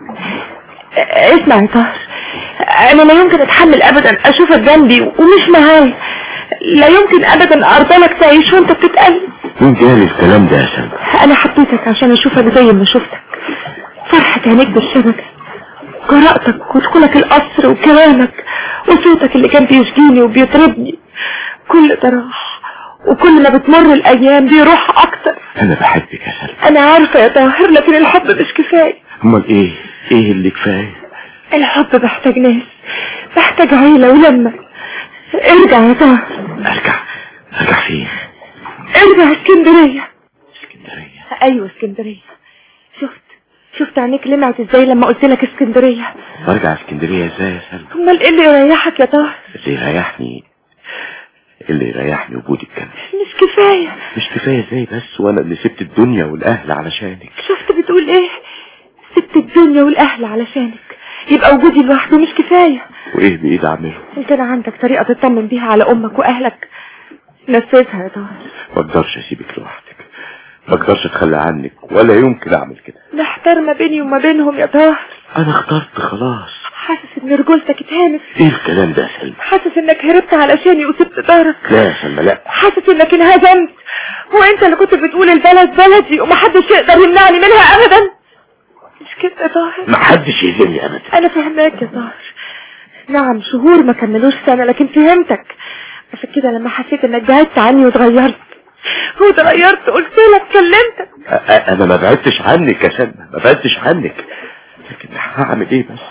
اسمع يا طاهر انا لا يمكن اتحمل ابدا اشوفك جنبي ومش معايا لا يمكن ابدا ارضى لك تعيش وانت بتتقلب مين قال الكلام ده يا سلمى انا حبيتك عشان اشوفك زي ما شفتك فرحة عينيك بالشبكة جرأتك ودخولك القصر وكلامك وصوتك اللي كان بيشجيني وبيطربني كل ده راح وكل ما بتمر الايام بيروح اكتر انا بحبك يا سلمى انا عارفة يا طاهر لكن الحب مش كفاية امال ايه ايه اللي كفايه الحب محتاج ناس محتاج عيلة ولمة ارجع يا طاهر ارجع ارجع فين ارجع اسكندرية اسكندريه ايوه اسكندرية شفت شفت عينيك لمعت ازاي لما قلت لك اسكندرية ارجع اسكندريه ازاي يا سلمى امال ايه اللي يريحك يا طاهر اللي يريحني اللي يريحني وجودك كان مش كفاية مش كفايه ازاي بس وانا اللي سبت الدنيا والاهل علشانك شفت بتقول ايه سبت الدنيا والاهل علشانك يبقى وجودي لوحده مش كفاية وايه بايد اعمله ان كان عندك طريقة تطمن بيها على امك واهلك نفذها يا طاهر ما اقدرش اسيبك لوحدك ما اقدرش اتخلى عنك ولا يمكن اعمل كده محتار ما بيني وما بينهم يا طاهر انا اخترت خلاص حاسس ان رجولتك اتهانت ايه الكلام ده يا سلمى حاسس انك هربت علشاني وسبت دارك لا يا سلمى لا حاسس انك انهزمت وانت اللي كنت بتقول البلد بلدي ومحدش يقدر يمنعني منها ابدا مش كده يا طاهر ما حدش يهزمني ابدا انا فهماك يا طاهر نعم شهور ما كملوش سنة لكن فهمتك عشان كده لما حسيت انك بعدت عني واتغيرت واتغيرت قلت لك كلمتك أ- أ- انا ما بعدتش عنك يا سلمى ما بعدتش عنك لكن هعمل ايه بس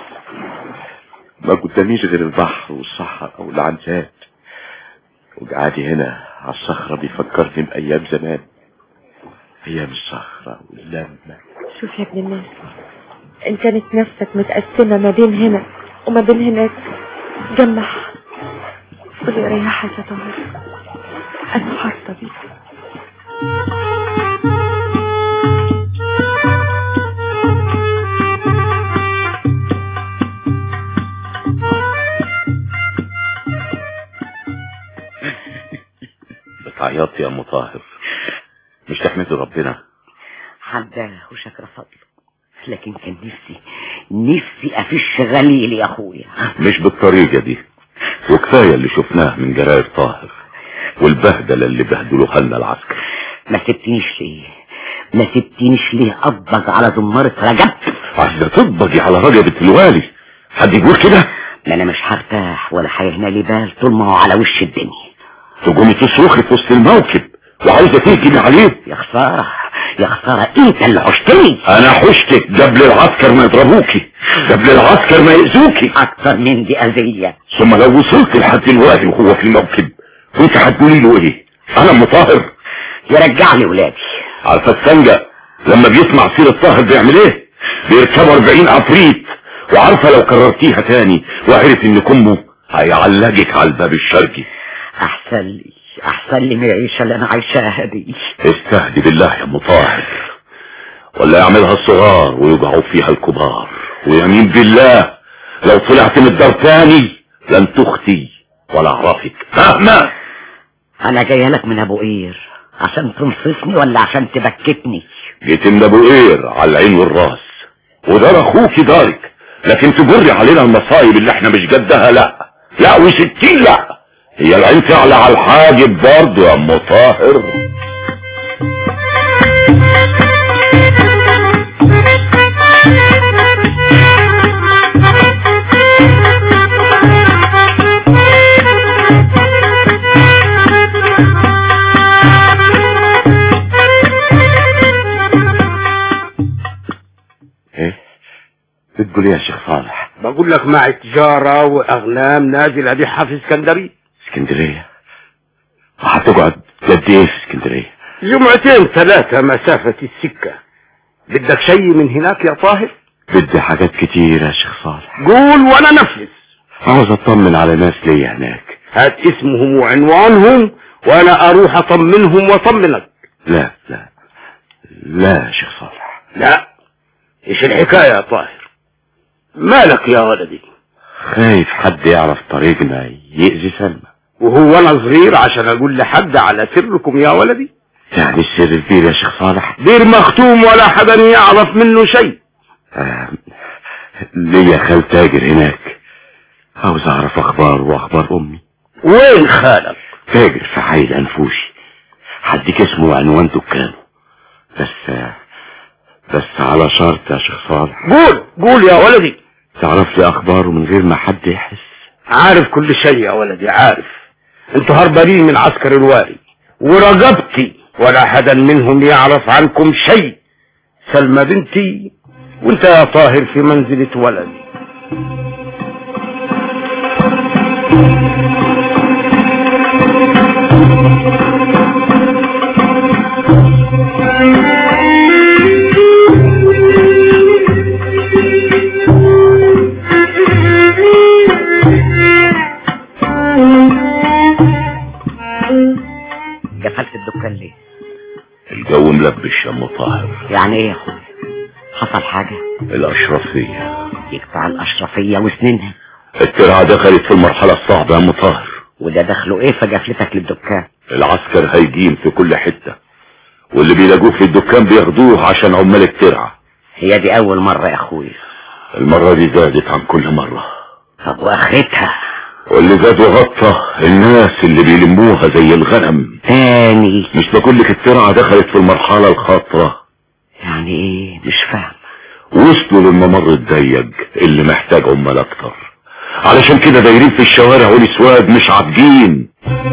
ما قداميش غير البحر والصحراء والعنزات وقعدي هنا على الصخرة بيفكرني بأيام زمان أيام الصخرة واللمة شوف يا ابن الناس ان كانت نفسك متقسمة ما بين هنا وما بين هناك جمعها قول يا ريحك يا طاهر انا حاطة بيك بتعيط يا أم طاهر مش تحمدي ربنا حمده وشكر فضله لكن كان نفسي نفسي افش غليل يا اخويا مش بالطريقة دي وكفاية اللي شفناه من جراير طاهر والبهدلة اللي بهدلوها لنا العسكر ما سبتنيش ليه ما سبتنيش ليه اطبق على زمارة رجب عايزة تطبقي على رجبة الوالي حد يقول كده ما انا مش هرتاح ولا هيهنا لي بال طول ما هو على وش الدنيا تقومي تصرخي في وسط الموكب وعايزة تهجمي عليه يا خسارة يا خسارة انت اللي عشتني انا حشتك قبل العسكر ما يضربوكي قبل العسكر ما يأذوكي اكتر من دي اذية ثم لو وصلت لحد الوالي وهو في الموكب كنت هتقولي له ايه انا مطاهر يرجع لي ولادي عارفه السنجة لما بيسمع سيرة طاهر بيعمل ايه بيركبوا 40 عفريت وعارفه لو كررتيها تاني وعرف ان امه هيعلقك على الباب الشرقي احسن لي احسن لي من العيشة اللي انا عايشاها دي استهدي بالله يا مطاهر ولا يعملها الصغار ويقعوا فيها الكبار ويمين بالله لو طلعت من الدار تاني لن تختي ولا اعرفك فاهمه انا جايه لك من ابو قير عشان تنصفني ولا عشان تبكتني جيت من ابو قير على العين والراس ودار اخوك دارك لكن تجري علينا المصايب اللي احنا مش جدها لا لا وستين لا هي العين تعلى على الحاجب برضه يا ام طاهر ايه بتقول ايه يا شيخ صالح بقول لك معي تجارة واغنام نازل ابيعها في اسكندرية اسكندرية وهتقعد قد ايه في اسكندرية جمعتين ثلاثة مسافة السكة بدك شيء من هناك يا طاهر بدي حاجات كتير يا شيخ صالح قول وانا نفذ عاوز اطمن على ناس ليا هناك هات اسمهم وعنوانهم وانا اروح اطمنهم واطمنك لا لا لا يا شيخ صالح لا ايش الحكاية يا طاهر مالك يا ولدي خايف حد يعرف طريقنا يأذي سلمى وهو انا صغير عشان اقول لحد على سركم يا ولدي يعني السر كبير يا شيخ صالح دير مختوم ولا حدا يعرف منه شيء آه ليا خال تاجر هناك عاوز اعرف اخباره واخبار امي وين خالك تاجر في حي الانفوشي هديك اسمه وعنوان دكانه بس بس على شرط يا شيخ صالح قول قول يا ولدي تعرف لي اخباره من غير ما حد يحس عارف كل شيء يا ولدي عارف انتوا هربانين من عسكر الوالي ورقبتي ولا حدا منهم يعرف عنكم شيء سلمى بنتي وانت يا طاهر في منزلة ولدي قفلت الدكان ليه الجو ملبش يا ام طاهر يعني ايه يا اخويا حصل حاجة الاشرفية يقطع الاشرفية وسنينها الترعة دخلت في المرحلة الصعبة يا ام طاهر وده دخله ايه في قفلتك للدكان العسكر هيجين في كل حتة واللي بيلاقوه في الدكان بياخدوه عشان عمال الترعة هي دي اول مرة يا اخويا المرة دي زادت عن كل مرة طب واخرتها واللي زاد وغطى الناس اللي بيلموها زي الغنم تاني مش بقول لك الترعة دخلت في المرحلة الخطرة يعني ايه مش فاهم وصلوا للممر الضيق اللي محتاج عمال اكتر علشان كده دايرين في الشوارع والاسواد مش عابجين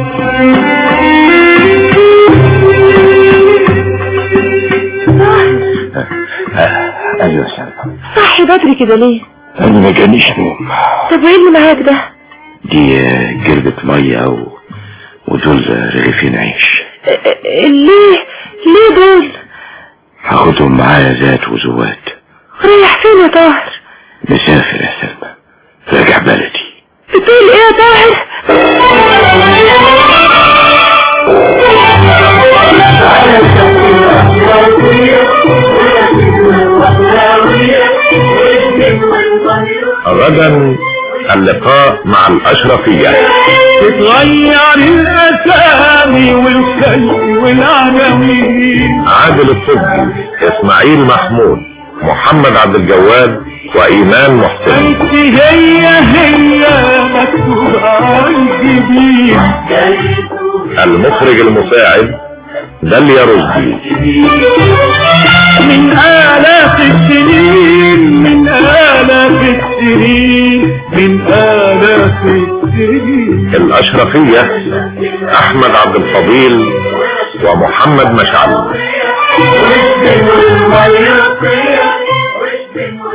ايوه سلمى صحي بدري كده ليه انا ما جانيش نوم طب وايه اللي معاك ده دي جربة مية و... ودول رغيفين عيش ليه ليه دول هاخدهم معايا ذات وزوات رايح فين يا طاهر مسافر يا سلمى راجع بلدي بتقول ايه يا طاهر غدا اللقاء مع الأشرفية تتغير الأسامي والكلب والعناوين عادل الطبي إسماعيل محمود محمد عبد الجواد وإيمان محسن انت هي هي مكتوب على الجبين المخرج المساعد داليا رشدي من آلاف السنين من آلاف السنين من آلاف السنين الأشرفية أحمد عبد الفضيل ومحمد مشعل